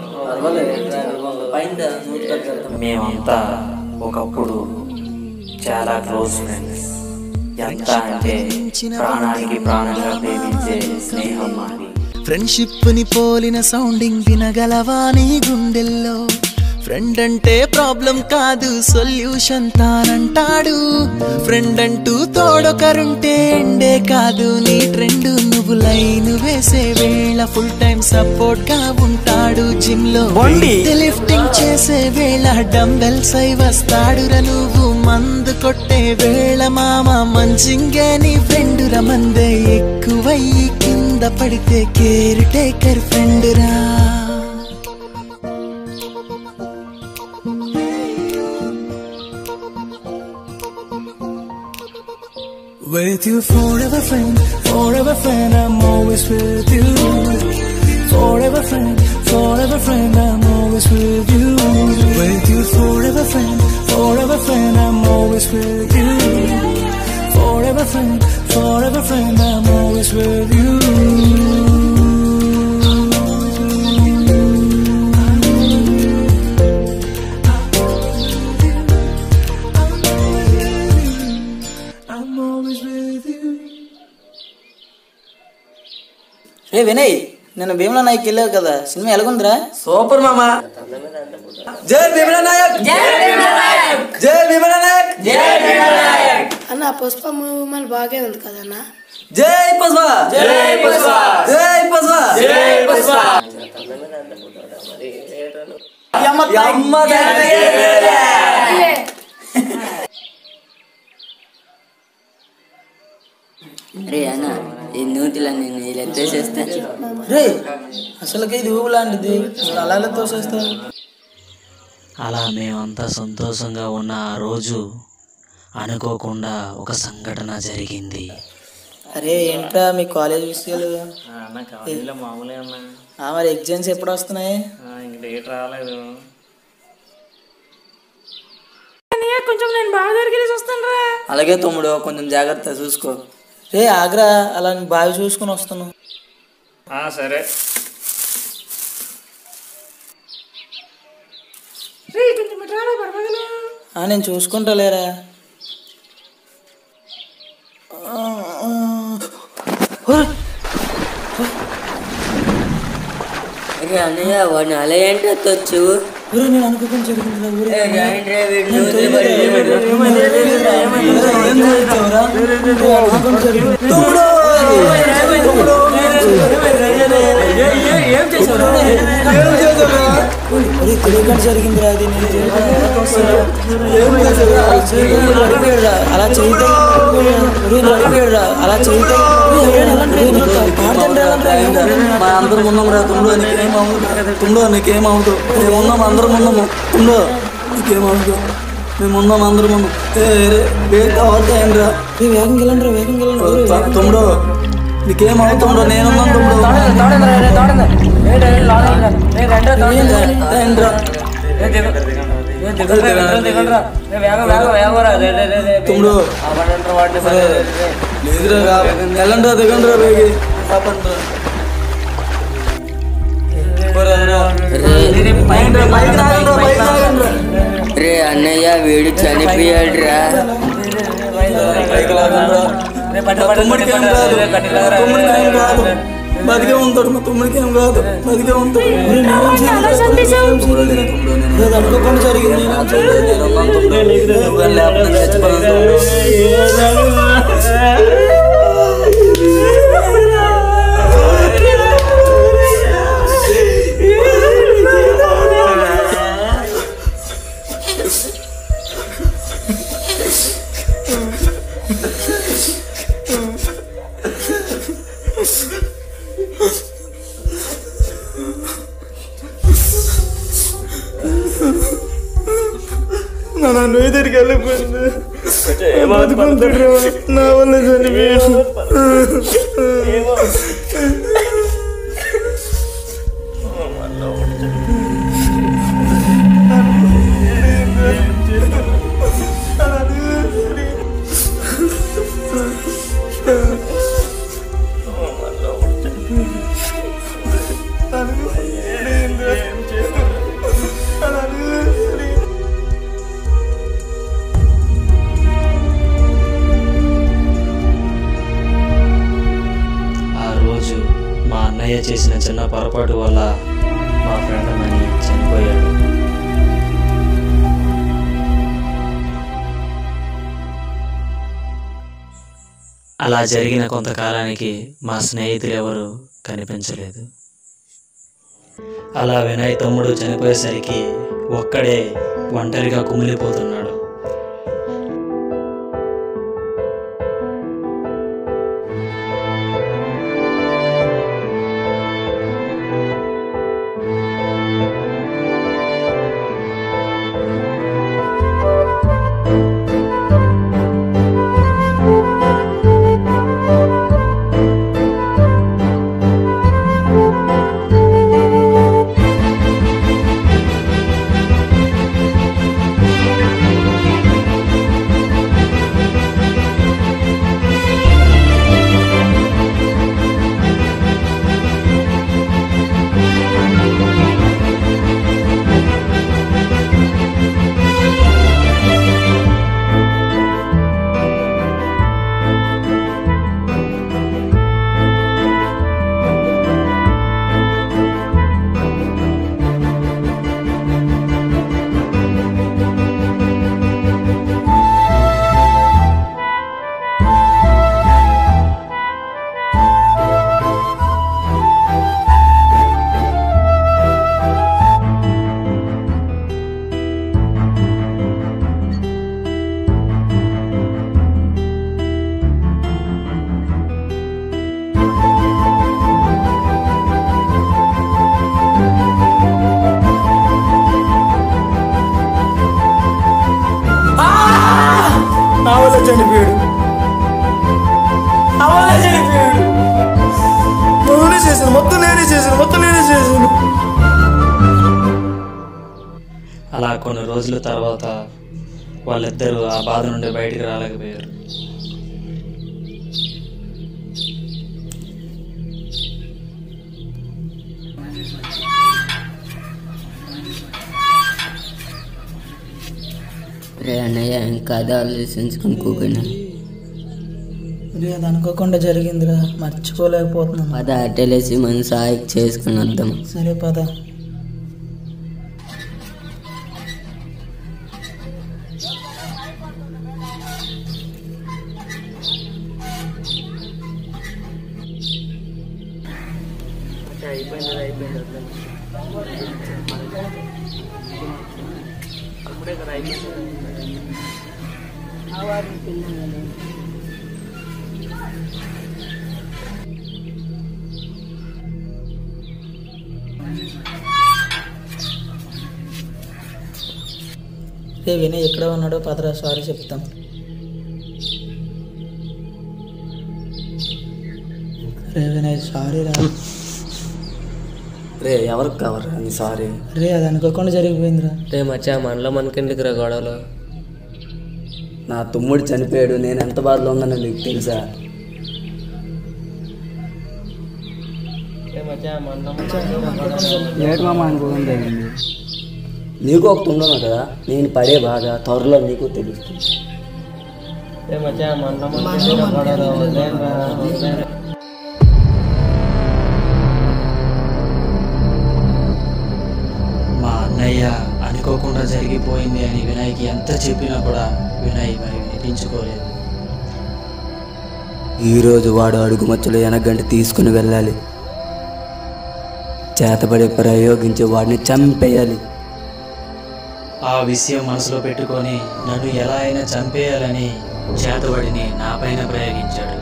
మేమంతా ఒకప్పుడు చాలా క్లోజ్ ఫ్రెండ్స్ ఎంత అంటే ప్రాణానికి ప్రాణంగా ప్రేమించే స్నేహం మాది ఫ్రెండ్షిప్ ని పోలిన సౌండింగ్ వినగలవా నీ గుండెల్లో ఫ్రెండ్ అంటే ప్రాబ్లం కాదు సొల్యూషన్ తానంటాడు ఫ్రెండ్ అంటూ తోడొకరుంటే ఎండే కాదు నీ ట్రెండ్ నువ్వు లైన్ వేసే వేళ ఫుల్ టైం సపోర్ట్ గా ఉంటాడు జిమ్ లో లిఫ్టింగ్ చేసే వేళ డంబెల్స్ అయి వస్తాడురా నువ్వు మందు కొట్టే వేళ మామ మంచింగే నీ ఫ్రెండ్ రా మందే ఎక్కువయ్యి కింద పడితే కేర్ టేకర్ ఫ్రెండ్ రా With you forever friend, forever friend, I'm always with you. Forever friend, forever friend, I'm always with you. With you forever friend, forever friend, I'm always with you. Forever friend, forever friend, I'm always with you. I'm always with you. రే వినయ్ నేను భీమలా నాయక్ వెళ్ళావు కదా cinema ఎలాగుందిరా super మామా జై భీమల నాయక్ జై భీమల నాయక్ అన్న Pushpa movie మళ్ళీ బాగా ఉంది కదన్నా జై పుష్ప జై పుష్ప జై పుష్ప జై పుష్ప యమ్మ రే అన్న ఈ నూతిలన్నీ నేను ఎత్తేసేస్తే రే అసలుకి ఇది ఊబు లాంటిది అసలు అలా ఎలా తోసేస్తావు అలా మేమంతా సంతోషంగా ఉన్న ఆ రోజు అనుకోకుండా ఒక సంఘటన జరిగింది అరే ఏంట్రా మీ కాలేజ్ విషయాలు అన్న కాలేజీలో మామూలే అన్న ఆ, మరి ఎగ్జామ్స్ ఎప్పుడు వస్తున్నాయి ఇంక డేట్ రాలేదు కొంచెం నేను బాగా దగ్గరికి వస్తాను రా అలాగే తమ్ముడు కొంచెం జాగ్రత్త చూసుకో రే ఆగ్రా అలా నేను బాగా చూసుకుని వస్తాను ఆ, సరే రే కొంచెం ఇటు రారా పర్వాలేదు ఆ, నేను చూసుకుంటా లేరా ఆ, ఆ. ఒరే, రే అన్నయ్య వాడిని అలా ఏంటి ఎత్తొచ్చు ఒరే, నేను అనుకోకుండా జరిగిందిరా ఊరే. ఏ, రాయండి రే, వీడు నేను నూతిలో తెలియదురా, పడి ఏమైందిరా, ఏమైందిరా, ఏమైందిరా, ఏమైందిరా, ఏం చేస్తావురా? నేను అనుకోకుండా జరిగింది. తమ్ముడు! తమ్ముడు! ఏం చేశావు ఒరే, తెలియకుండా జరిగిందిరా అది నేను తెలియకుండా అలా చేయకపోయాడురా, అలా చేయతే ఒరే, నడిపోయాడురా, అలా చేయతే మా అందరం ఉన్నాం రా తుండో నీకేమవుతుంది తుండో నీకేమవుతుంది మేము ఉన్నాం అందరం ఉన్నాము తుండో నీకేమవుతుంది మేము ఉన్నాం అందరం ఉన్నాం ఏ రే వేగంగా అవుతాయండి రా వేగం వెళ్ళండి వేగం వెళ్ళండి తుండో నీకేమవుతుండో నేనున్నాను తుండో రండి రా. తుండో లేదురా వెళ్ళండి రా దిగండి రా వేగి పాపండి రా. రే అన్నయ్య వీడు చనిపోయాడు రా తమ్ముడికి ఏం కాదు తమ్ముడికి ఏం కాదు బతికే ఉంటాడు మా తమ్ముడికి ఏం కాదు బతికే ఉంటాడు అనుకోకుండా జరిగింది నేనేం చేయలేదు. నా నన్ను ఎదురికి వెళ్ళిపోయింది బతుకుంటాడు నా వల్ల చనిపోయాడు ఆ రోజు మా అన్నయ్య చేసిన చిన్న పొరపాటు వల్ల మా ఫ్రెండ్ మనీ చనిపోయాడు అలా జరిగిన కొంతకాలానికి మా స్నేహితులు ఎవరు కనిపించలేదు అలా వినయ్ తమ్ముడు చనిపోయేసరికి ఒక్కడే ఒంటరిగా కుమిలిపోతున్నాడు కొన్ని రోజుల తర్వాత వాళ్ళిద్దరూ ఆ బాధ నుండి బయటికి రాలేకపోయారు రే అన్నయ్య ఇంకా అదే ఆలోచించుకునుకోకుండా రే అది అనుకోకుండా జరిగిందిరా మర్చిపోలేకపోతున్నాం పద అట్టలేసి మన సాయి చేసుకుని వద్దాం సరే పద అయిపోయింది అయిపోయింది అప్పుడే కదా అయిపోయింది రే వినయ్ ఎక్కడ ఉన్నాడో పదరా సారీ చెప్తాం రే వినయ్ సారీ రా రే ఎవరికి కావరా నీ సారీ రే అది అనుకోకుండా జరిగిపోయిందిరా రే మచ్చా మనలో మనకెందుకు రా గొడవలు నా తమ్ముడు చనిపోయాడు నేను ఎంత బాధలో ఉన్నానో నీకు తెలుసా రే మచ్చా మనలో మనకెందుకు లేట్ మామ అనుకోకుండా జరిగింది నీకు ఒక తుండను కదా నేను పడే బాధ త్వరలో నీకు తెలుస్తుంది రే మచ్చా మనలో మనకెందుకు గొడవలు వదిలేయండి రా, వదిలేయండి. మా అన్నయ్య అనుకోకుండా జరిగిపోయింది అని వినయ్కి ఎంత చెప్పినా కూడా వినయ్ మరి వినిపించుకోలేదు ఈరోజు వాడు అడుగు మచ్చలు వెనగంట తీసుకుని వెళ్ళాలి చేతబడి ప్రయోగించి వాడిని చంపేయాలి ఆ విషయం మనసులో పెట్టుకొని నన్ను ఎలా అయినా చంపేయాలని చేతబడిని నాపైన ప్రయోగించాడు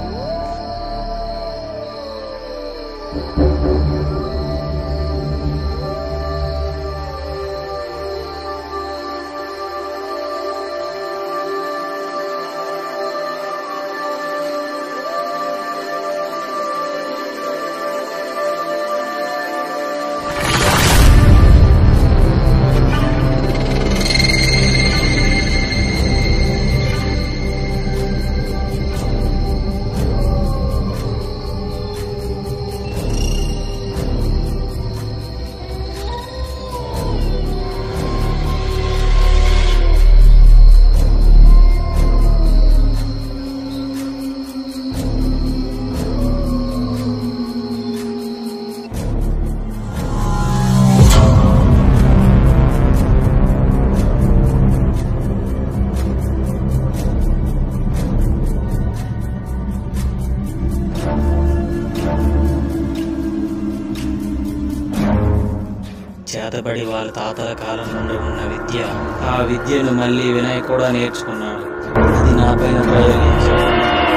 చేతబడి వాళ్ళ తాతల కాలం నుండి ఉన్న విద్య ఆ విద్యను మళ్ళీ వినయ్ కూడా నేర్చుకున్నాడు అది నాపైన ప్రయోగించాడు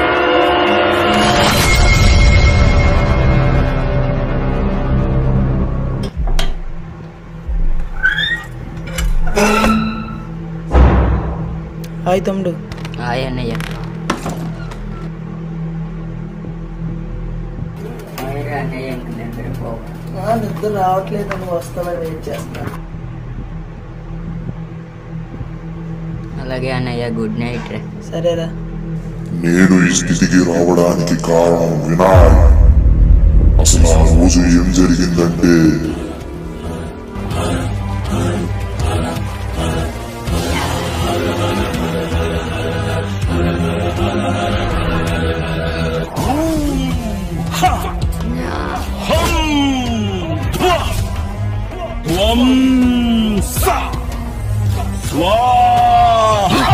హాయ్ తమ్ముడు హాయ్ అన్నయ్య అన్నయ్య ఇంక నిద్రపో నిద్ర రావట్లేదు నువ్వు వస్తావా వెయిట్ చేస్తా అలాగే అన్నయ్య గుడ్ నైట్ రా సరేరా నేను ఈ స్థితికి రావడానికి కారణం వినాయ్ అసలు ఆ రోజు ఏం జరిగిందంటే త్వం స స్వాహా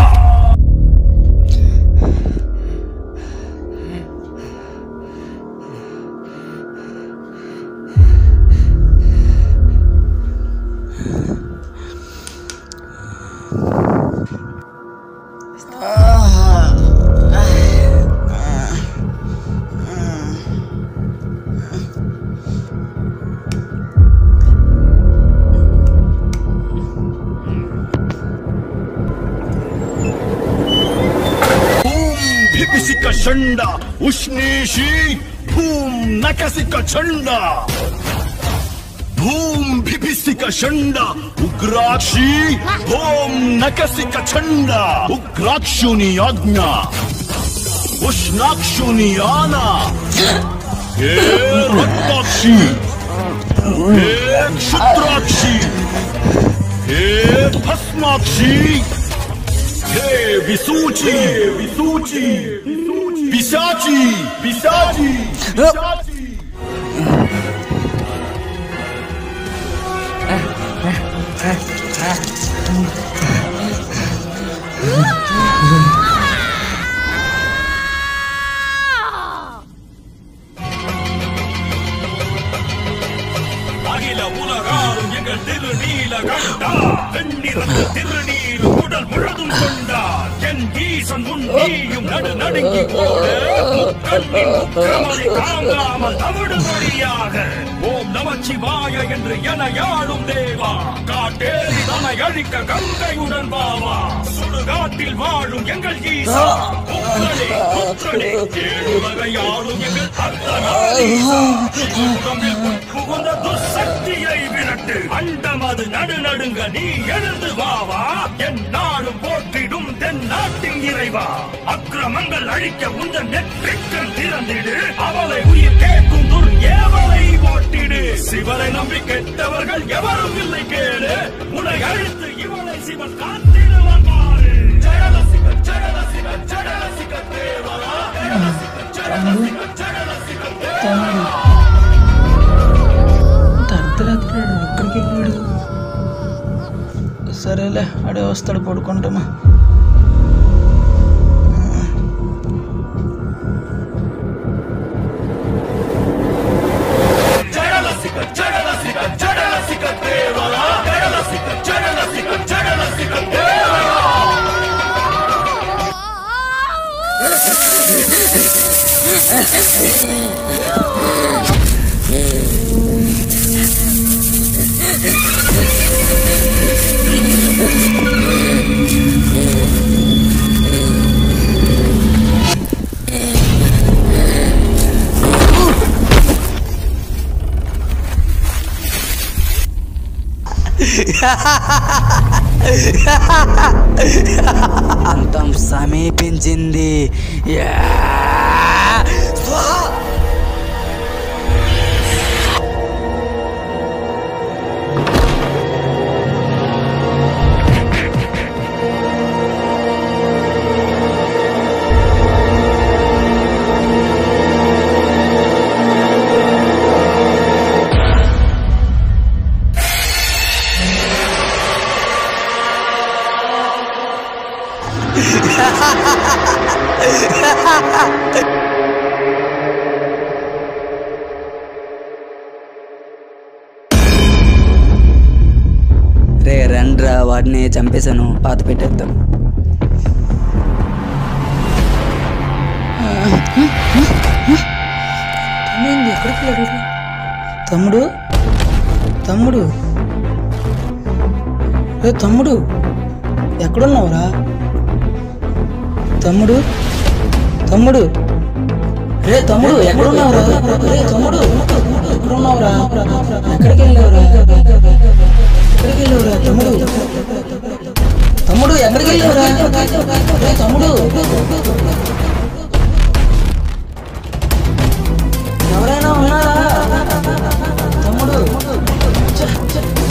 భిపిసిక షండ ఉష్ణీషి భూం నకసిక చండ భూం బిభిసిక షండ ఉగ్రాక్షి ఓం నకసిక ఛండ ఉగ్రాక్షుని ఆజ్ఞ ఉష్ణాక్షుని ఆన హే రక్తాక్షి హే క్షుద్రాక్షి హే భస్మాక్షి హే విసూచి విసూచి పిశాచి పిశాచి పిశాచి அகில உலகாலும் எங்கள் திருநீல கண்டா வெண்ணிறந்த திருநீர் உடல் முழுதும் கொண்டார் என் ஈசன் முன் நீயும் நடு நடுங்கி போட முக்கண்ணின் உக்கிரமதை தாங்காமல் தவிடுபடியாக ஓம் நமச்சிவாய என்று என யாழும் தேவா காட்டேறி தனை அழிக்க கங்கையுடன் பாவா சுடுகாட்டில் வாழும் எங்கள் ஈசா புத்திரனே புத்திரனே ஏழுலகையாளும் எங்கள் அர்த்தநாதீசா உடம்பில் புகுந்த துசக்தியை விரட்டு அண்டம் அது நடு நடுங்க நீ எழுந்து வாவா என் நாடும் போற்றிடும் தென் நாட்டின் இறைவா அக்கிரமங்கள் அழிக்க உந்த நெற்றிக்கல் திறந்திடு அவளை உயிர் கேட்கும் துர் ஏவலை ஓட்டிடு சிவனை நம்பி கெட்டவர்கள் எவரும் இல்லை கேளு உன்னை அழித்து இவளை சிவன் காத்திடுவான் பாரு ஜெயலசிக ஜெயலசிக ஜெயலசிக தேவரா ஜெயலசிக ஜெயலசிக ஜெயலசிக தேவரா అర్ధరాత్రి ఎక్కడికి వెళ్ళాడు సరేలే ఆడే వస్తాడు పడుకుంటామా జడలసిక జడలసిక జడలసిక దేవరా జడలసిక జడలసిక జడలసిక దేవరా అంతం సమీపించింది యా! స్వాహా! రే రండ్రా వాడిని చంపేశాను పాత పెట్టేద్దాం ఏమైంది ఎక్కడికి వెళ్ళాడు తమ్ముడు తమ్ముడు రే తమ్ముడు ఎక్కడున్నావురా తమ్ముడు తమ్ముడు రే తమ్ముడు ఎక్కడున్నావురా రే తమ్ముడు ఎక్కడున్నావురా ఎక్కడికి వెళ్ళావురా ఎక్కడికి వెళ్ళావురా తమ్ముడు తమ్ముడు ఎక్కడికి వెళ్ళావురా రే తమ్ముడు ఎవరైనా ఉన్నారా తమ్ముడు చ్చ, చ్చ, చ్చ.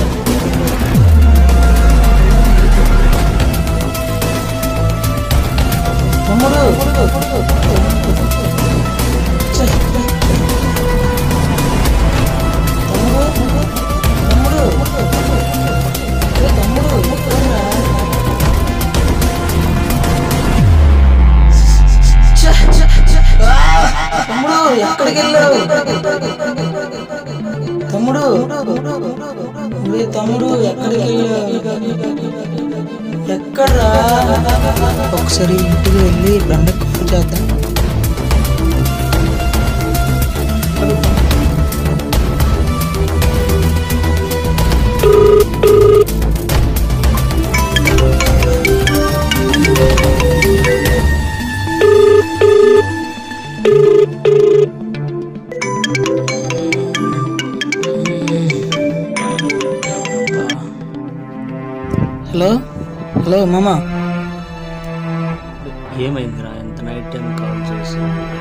తమ్ముడు చ్చ, తమ్ముడు తమ్ముడు ఏ తమ్ముడు ఎక్కడున్నా? చ్చ, చ్చ, చ్చ. ఆ! తమ్ముడు ఎక్కడికి వెళ్ళావు తమ్ముడు ఒరే తమ్ముడు ఎక్కడికి వెళ్ళావు ఎక్కడ్రా ఒకసారి ఇంటికి వెళ్ళి బండకు ఫోన్ చేద్దాం మామ ఏమైందిరా ఎంత నైట్ టైం కాల్ చేసి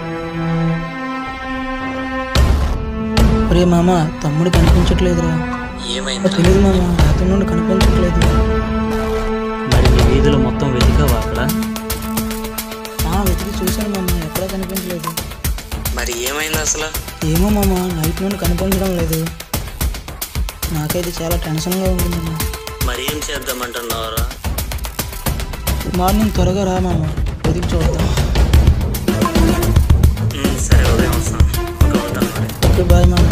ఒరే మామ తమ్ముడు కనిపించట్లేదురా ఏమైంది తెలియదు మామ రాత్రి నుండి కనిపించట్లేదు మరి నీ వీధిలో మొత్తం వెతికావా అక్కడ ఆ వెతికి చూశాను మామ ఎక్కడా కనిపించలేదు మరి ఏమైంది అసలు ఏమో మామ నైట్ నుండి కనిపించడం లేదు నాకైతే చాలా టెన్షన్గా ఉంది మామ మరి ఏం చేద్దామంటున్నావురా మార్నింగ్ త్వరగా రా మామ వెతికి చూద్దాం ఉమ్, సరే ఉదయం వస్తాను ఓకే ఉంటాను మరి ఓకే బాయ్ మామ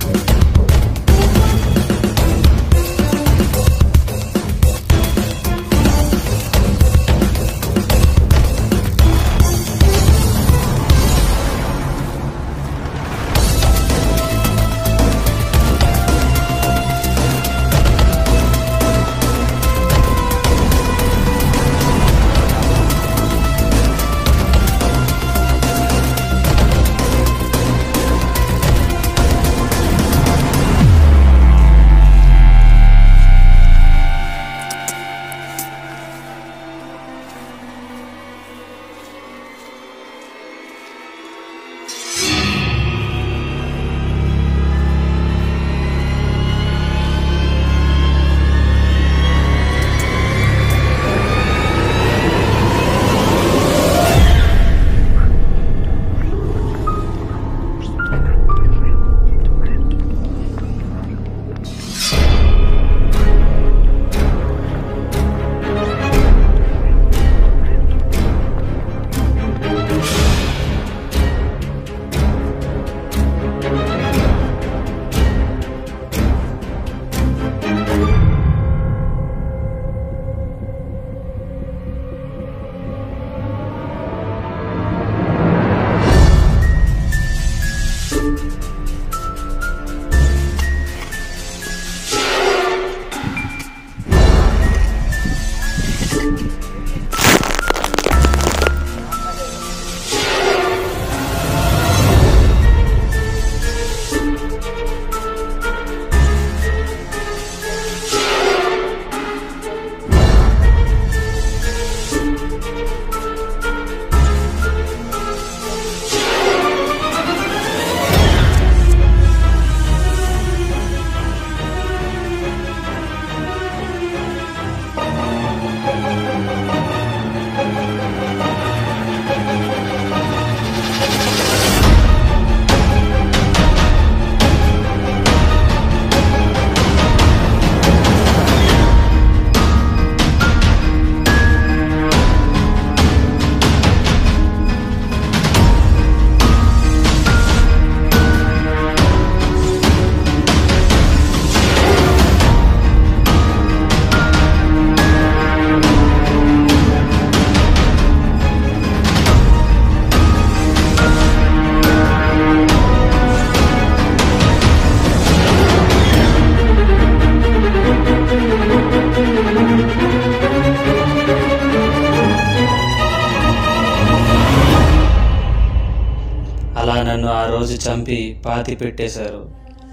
అలా నన్ను ఆ రోజు చంపి పాతి పెట్టేశారు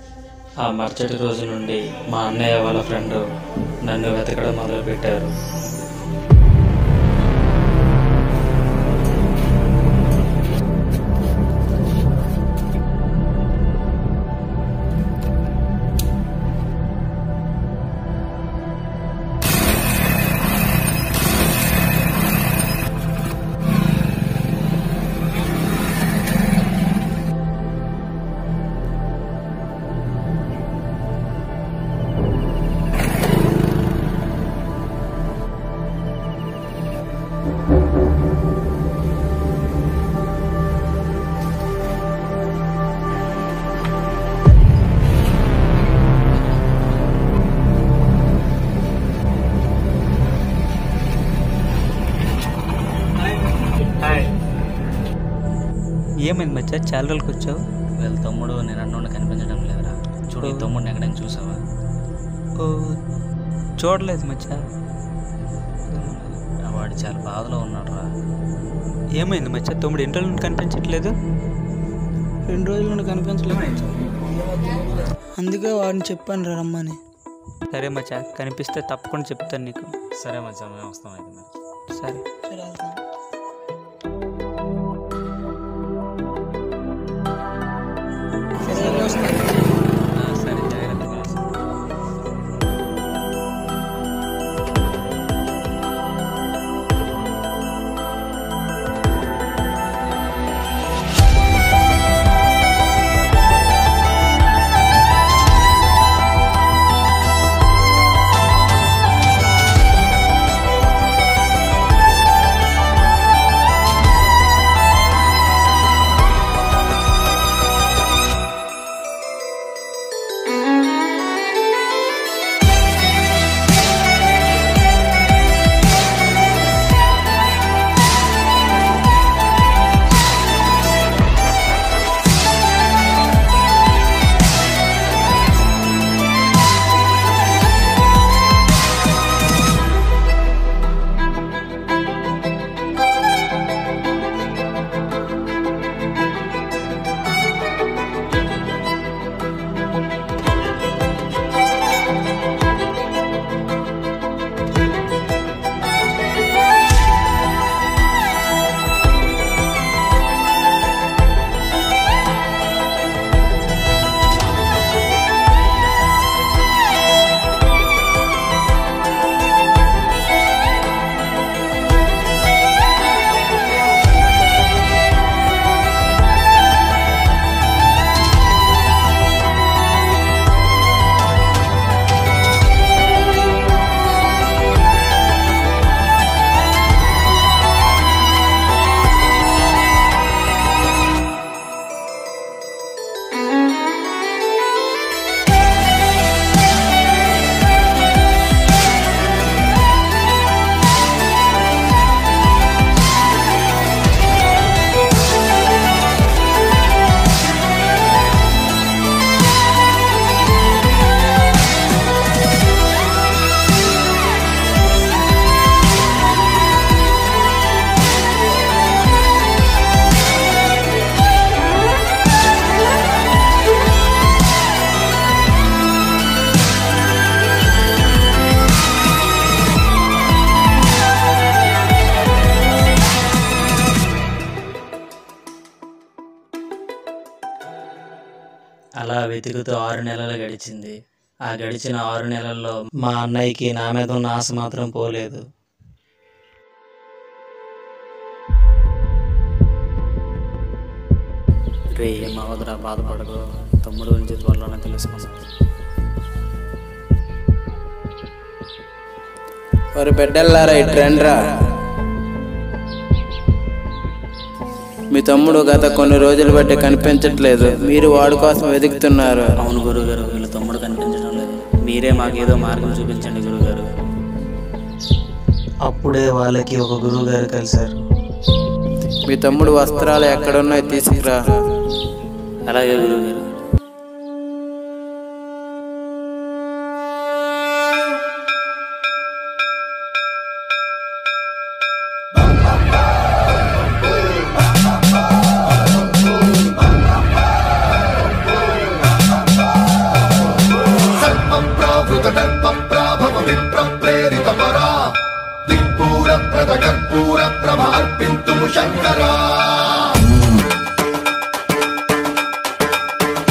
ఆ మరుసటి రోజు నుండి మా అన్నయ్య వాళ్ళ ఫ్రెండ్ నన్ను వెతకడం మొదలుపెట్టారు ఏమైంది మచ్చా చాలా రోజులకి వచ్చావు వీళ్ళ తమ్ముడు నేను అన్నోడు కనిపించడం లేదురా చూడు ఈ తమ్ముడిని ఎక్కడైనా చూసావా ఓ చూడలేదు మచ్చా వాడు చాలా బాధలో ఉన్నాడు రా ఏమైంది మచ్చా తమ్ముడు ఎన్ని రోజుల నుండి కనిపించట్లేదు రెండు రోజుల నుండి కనిపించలేదు అందుకే వాడిని చెప్పాను రా రమ్మని సరే మచ్చా కనిపిస్తే తప్పకుండా చెప్తాను నీకు సరే మచ్చా మేము వస్తాం అయితే మరి సరే సరే వెళ్తాం సరే వెళ్ళి వస్తాం ఆ, సరే జాగ్రత్తగా అలా వెతుకుతూ ఆరు నెలలు గడిచింది ఆ గడిచిన ఆరు నెలల్లో మా అన్నయ్యకి నా మీద ఉన్న ఆశ మాత్రం పోలేదు రే మా వదరా బాధపడకు తమ్ముడు గురించి త్వరలోనే తెలుసుకున్నాను ఒక బిడ్డల్లారా ఇట్రండ్రా మీ తమ్ముడు గత కొన్ని రోజులు బట్టి కనిపించట్లేదు మీరు వాడి కోసం వెతుకుతున్నారు అవును గురుగారు వీళ్ళ తమ్ముడు కనిపించడం లేదు మీరే మాకేదో మార్గం చూపించండి గురుగారు అప్పుడే వాళ్ళకి ఒక గురువు గారు కలిశారు మీ తమ్ముడు వస్త్రాలు ఎక్కడున్నాయో తీసుకురా అలాగే గురుగారు ప్రేరితపరా దిక్పూర ప్రద కర్పూర ప్రభ అర్పింతుము శంకరా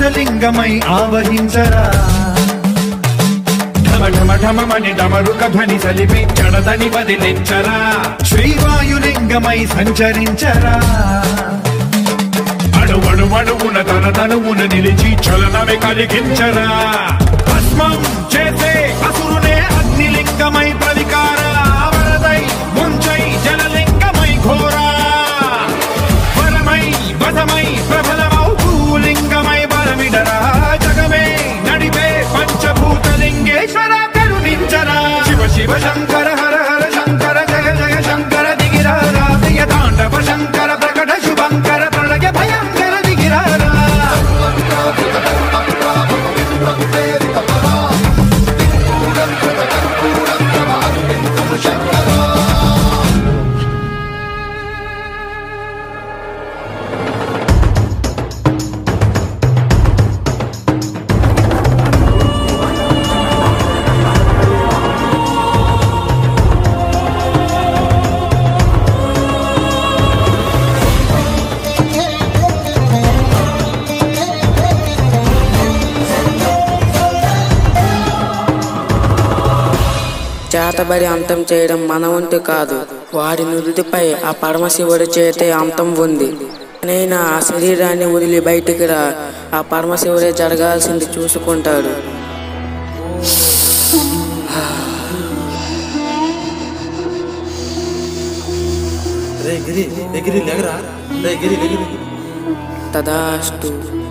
ఆకాశలింగమై ఆవహించరా ఢమ ఢమ ఢమమని డమరుక ధ్వని సలిపి జడదని వదిలించరా శ్రీవాయులింగమై సంచరించరా అణువణు అణువున తన తనువున నిలిచి చలనమే కలిగించరా భస్మం చేసే అసురునే అగ్నిలింగమై ప్రవికార వరదై ముంచై జలలింగమై ఘోరా వరమై వధమై ప్రబలమౌ భూలింగమై బలమిడరా జగమే నడిపే పంచభూతలింగేశ్వర కరుణించరా శివ శివ శంకర హర హర శంకర జయ జయ శంకర దిగిరారా ప్రియ తాండవ శంకర ప్రకట శుభంకర ప్రళయ భయంకర దిగిరారా చేతబడి అంతం చేయడం మన వంతు కాదు వాడి నుదుటిపై ఆ పరమశివుడి చేతే అంతం ఉంది నేను ఆ శరీరాన్ని వదిలి బయటికి రా ఆ పరమశివుడే జరగాల్సింది చూసుకుంటాడు రే గిరి రే గిరి లేగరా రే గిరి లే గిరి తదాస్తు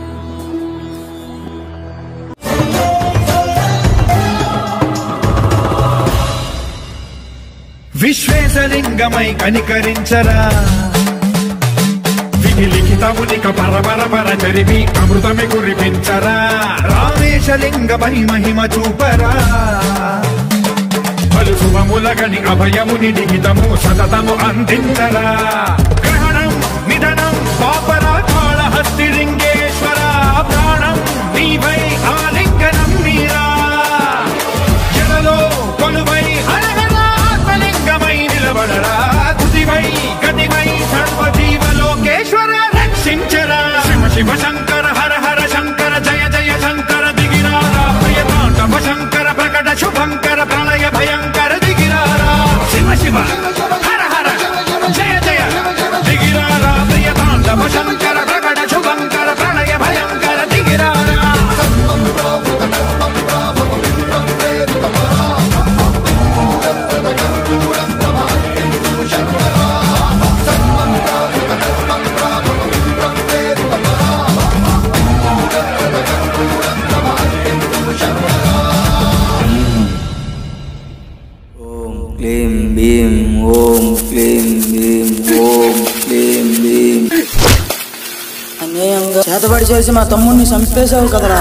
విశ్వేశలింగమై కనికరించరా విధి లిఖితమునిక పరపర పర చరివి అమృతమి కురిపించరా రామేశలింగమై మహిమ చూపరా పలు శుభములగని అభయముని నిహితము సతతము అందించరా గ్రహణం నిధనం పాపరా కాళహస్తి లింగేశ్వర ప్రాణం నీవై ఆలింగనం మీరా జలలో కొలువై హరహరాత్మలింగమై నిలబడరా తుదివై గతివై సర్వజీవలోకేశ్వర రక్షించరా శివ శివ శంకర హర హర శంకర జయ జయ శంకర దిగిరారా ప్రియ తాండవ శంకర ప్రకట శుభంకర ప్రళయ భయంకర దిగిరారా శివ శివ హర హర జయ జయ దిగిరారా ప్రియ తాండవ శంకర ప్రకట శుభంకర ప్రళయ భయంకర దిగిరారా క్లీం భీం ఓం క్లీం భీం ఓం క్లీం భీం అన్యాయంగా చేతబడి చేసి మా తమ్ముడిని చంపేశావు కదరా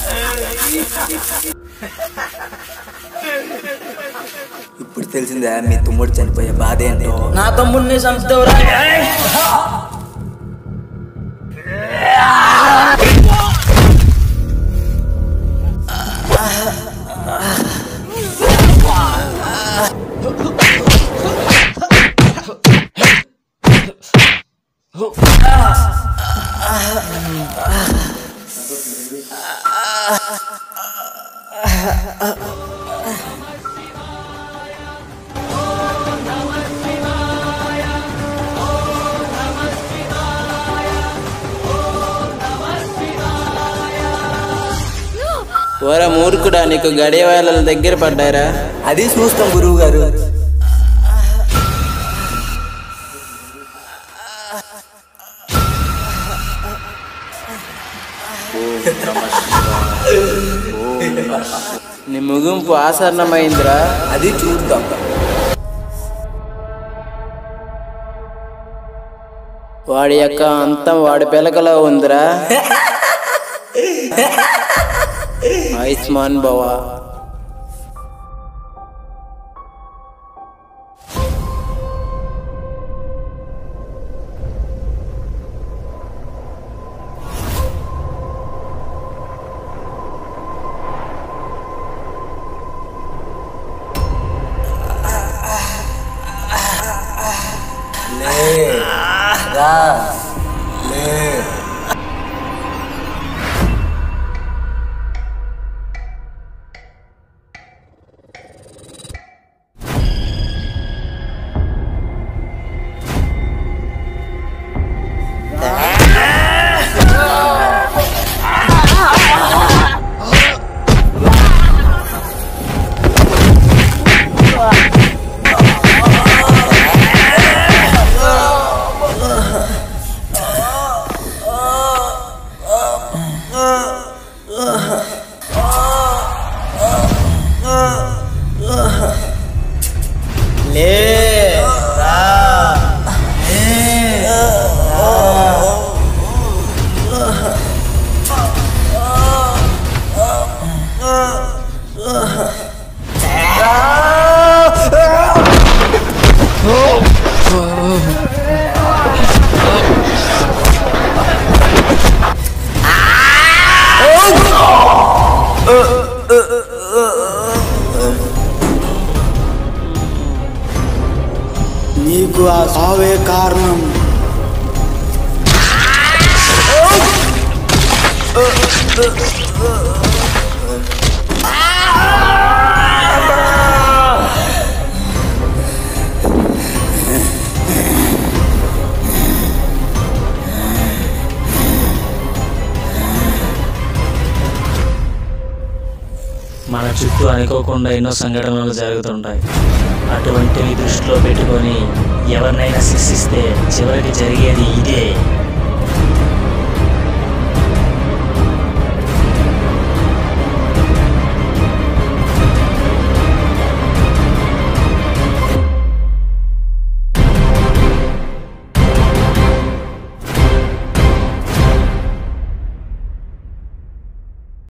ఇప్పుడు తెలిసిందా మీ తమ్ముడు చనిపోయే బాధ ఏంటో నా తమ్ముడిని చంపుతావురా ఓర మూర్ఖుడా నీకు గడియవాళ్ళ దగ్గర పడ్డారా అది చూస్తాం గురువు గారు నీ ముగింపు ఆసన్నమైందిరా అది చూద్దాం వాడి యొక్క అంతం వాడి పిలకలో ఉందిరా ఆయుష్మాన్ భవా లే రా లే మన చుట్టూ అనుకోకుండా ఎన్నో సంఘటనలు జరుగుతుంటాయి అటువంటివి దృష్టిలో పెట్టుకొని ఎవరినైనా శిక్షిస్తే చివరికి జరిగేది ఇదే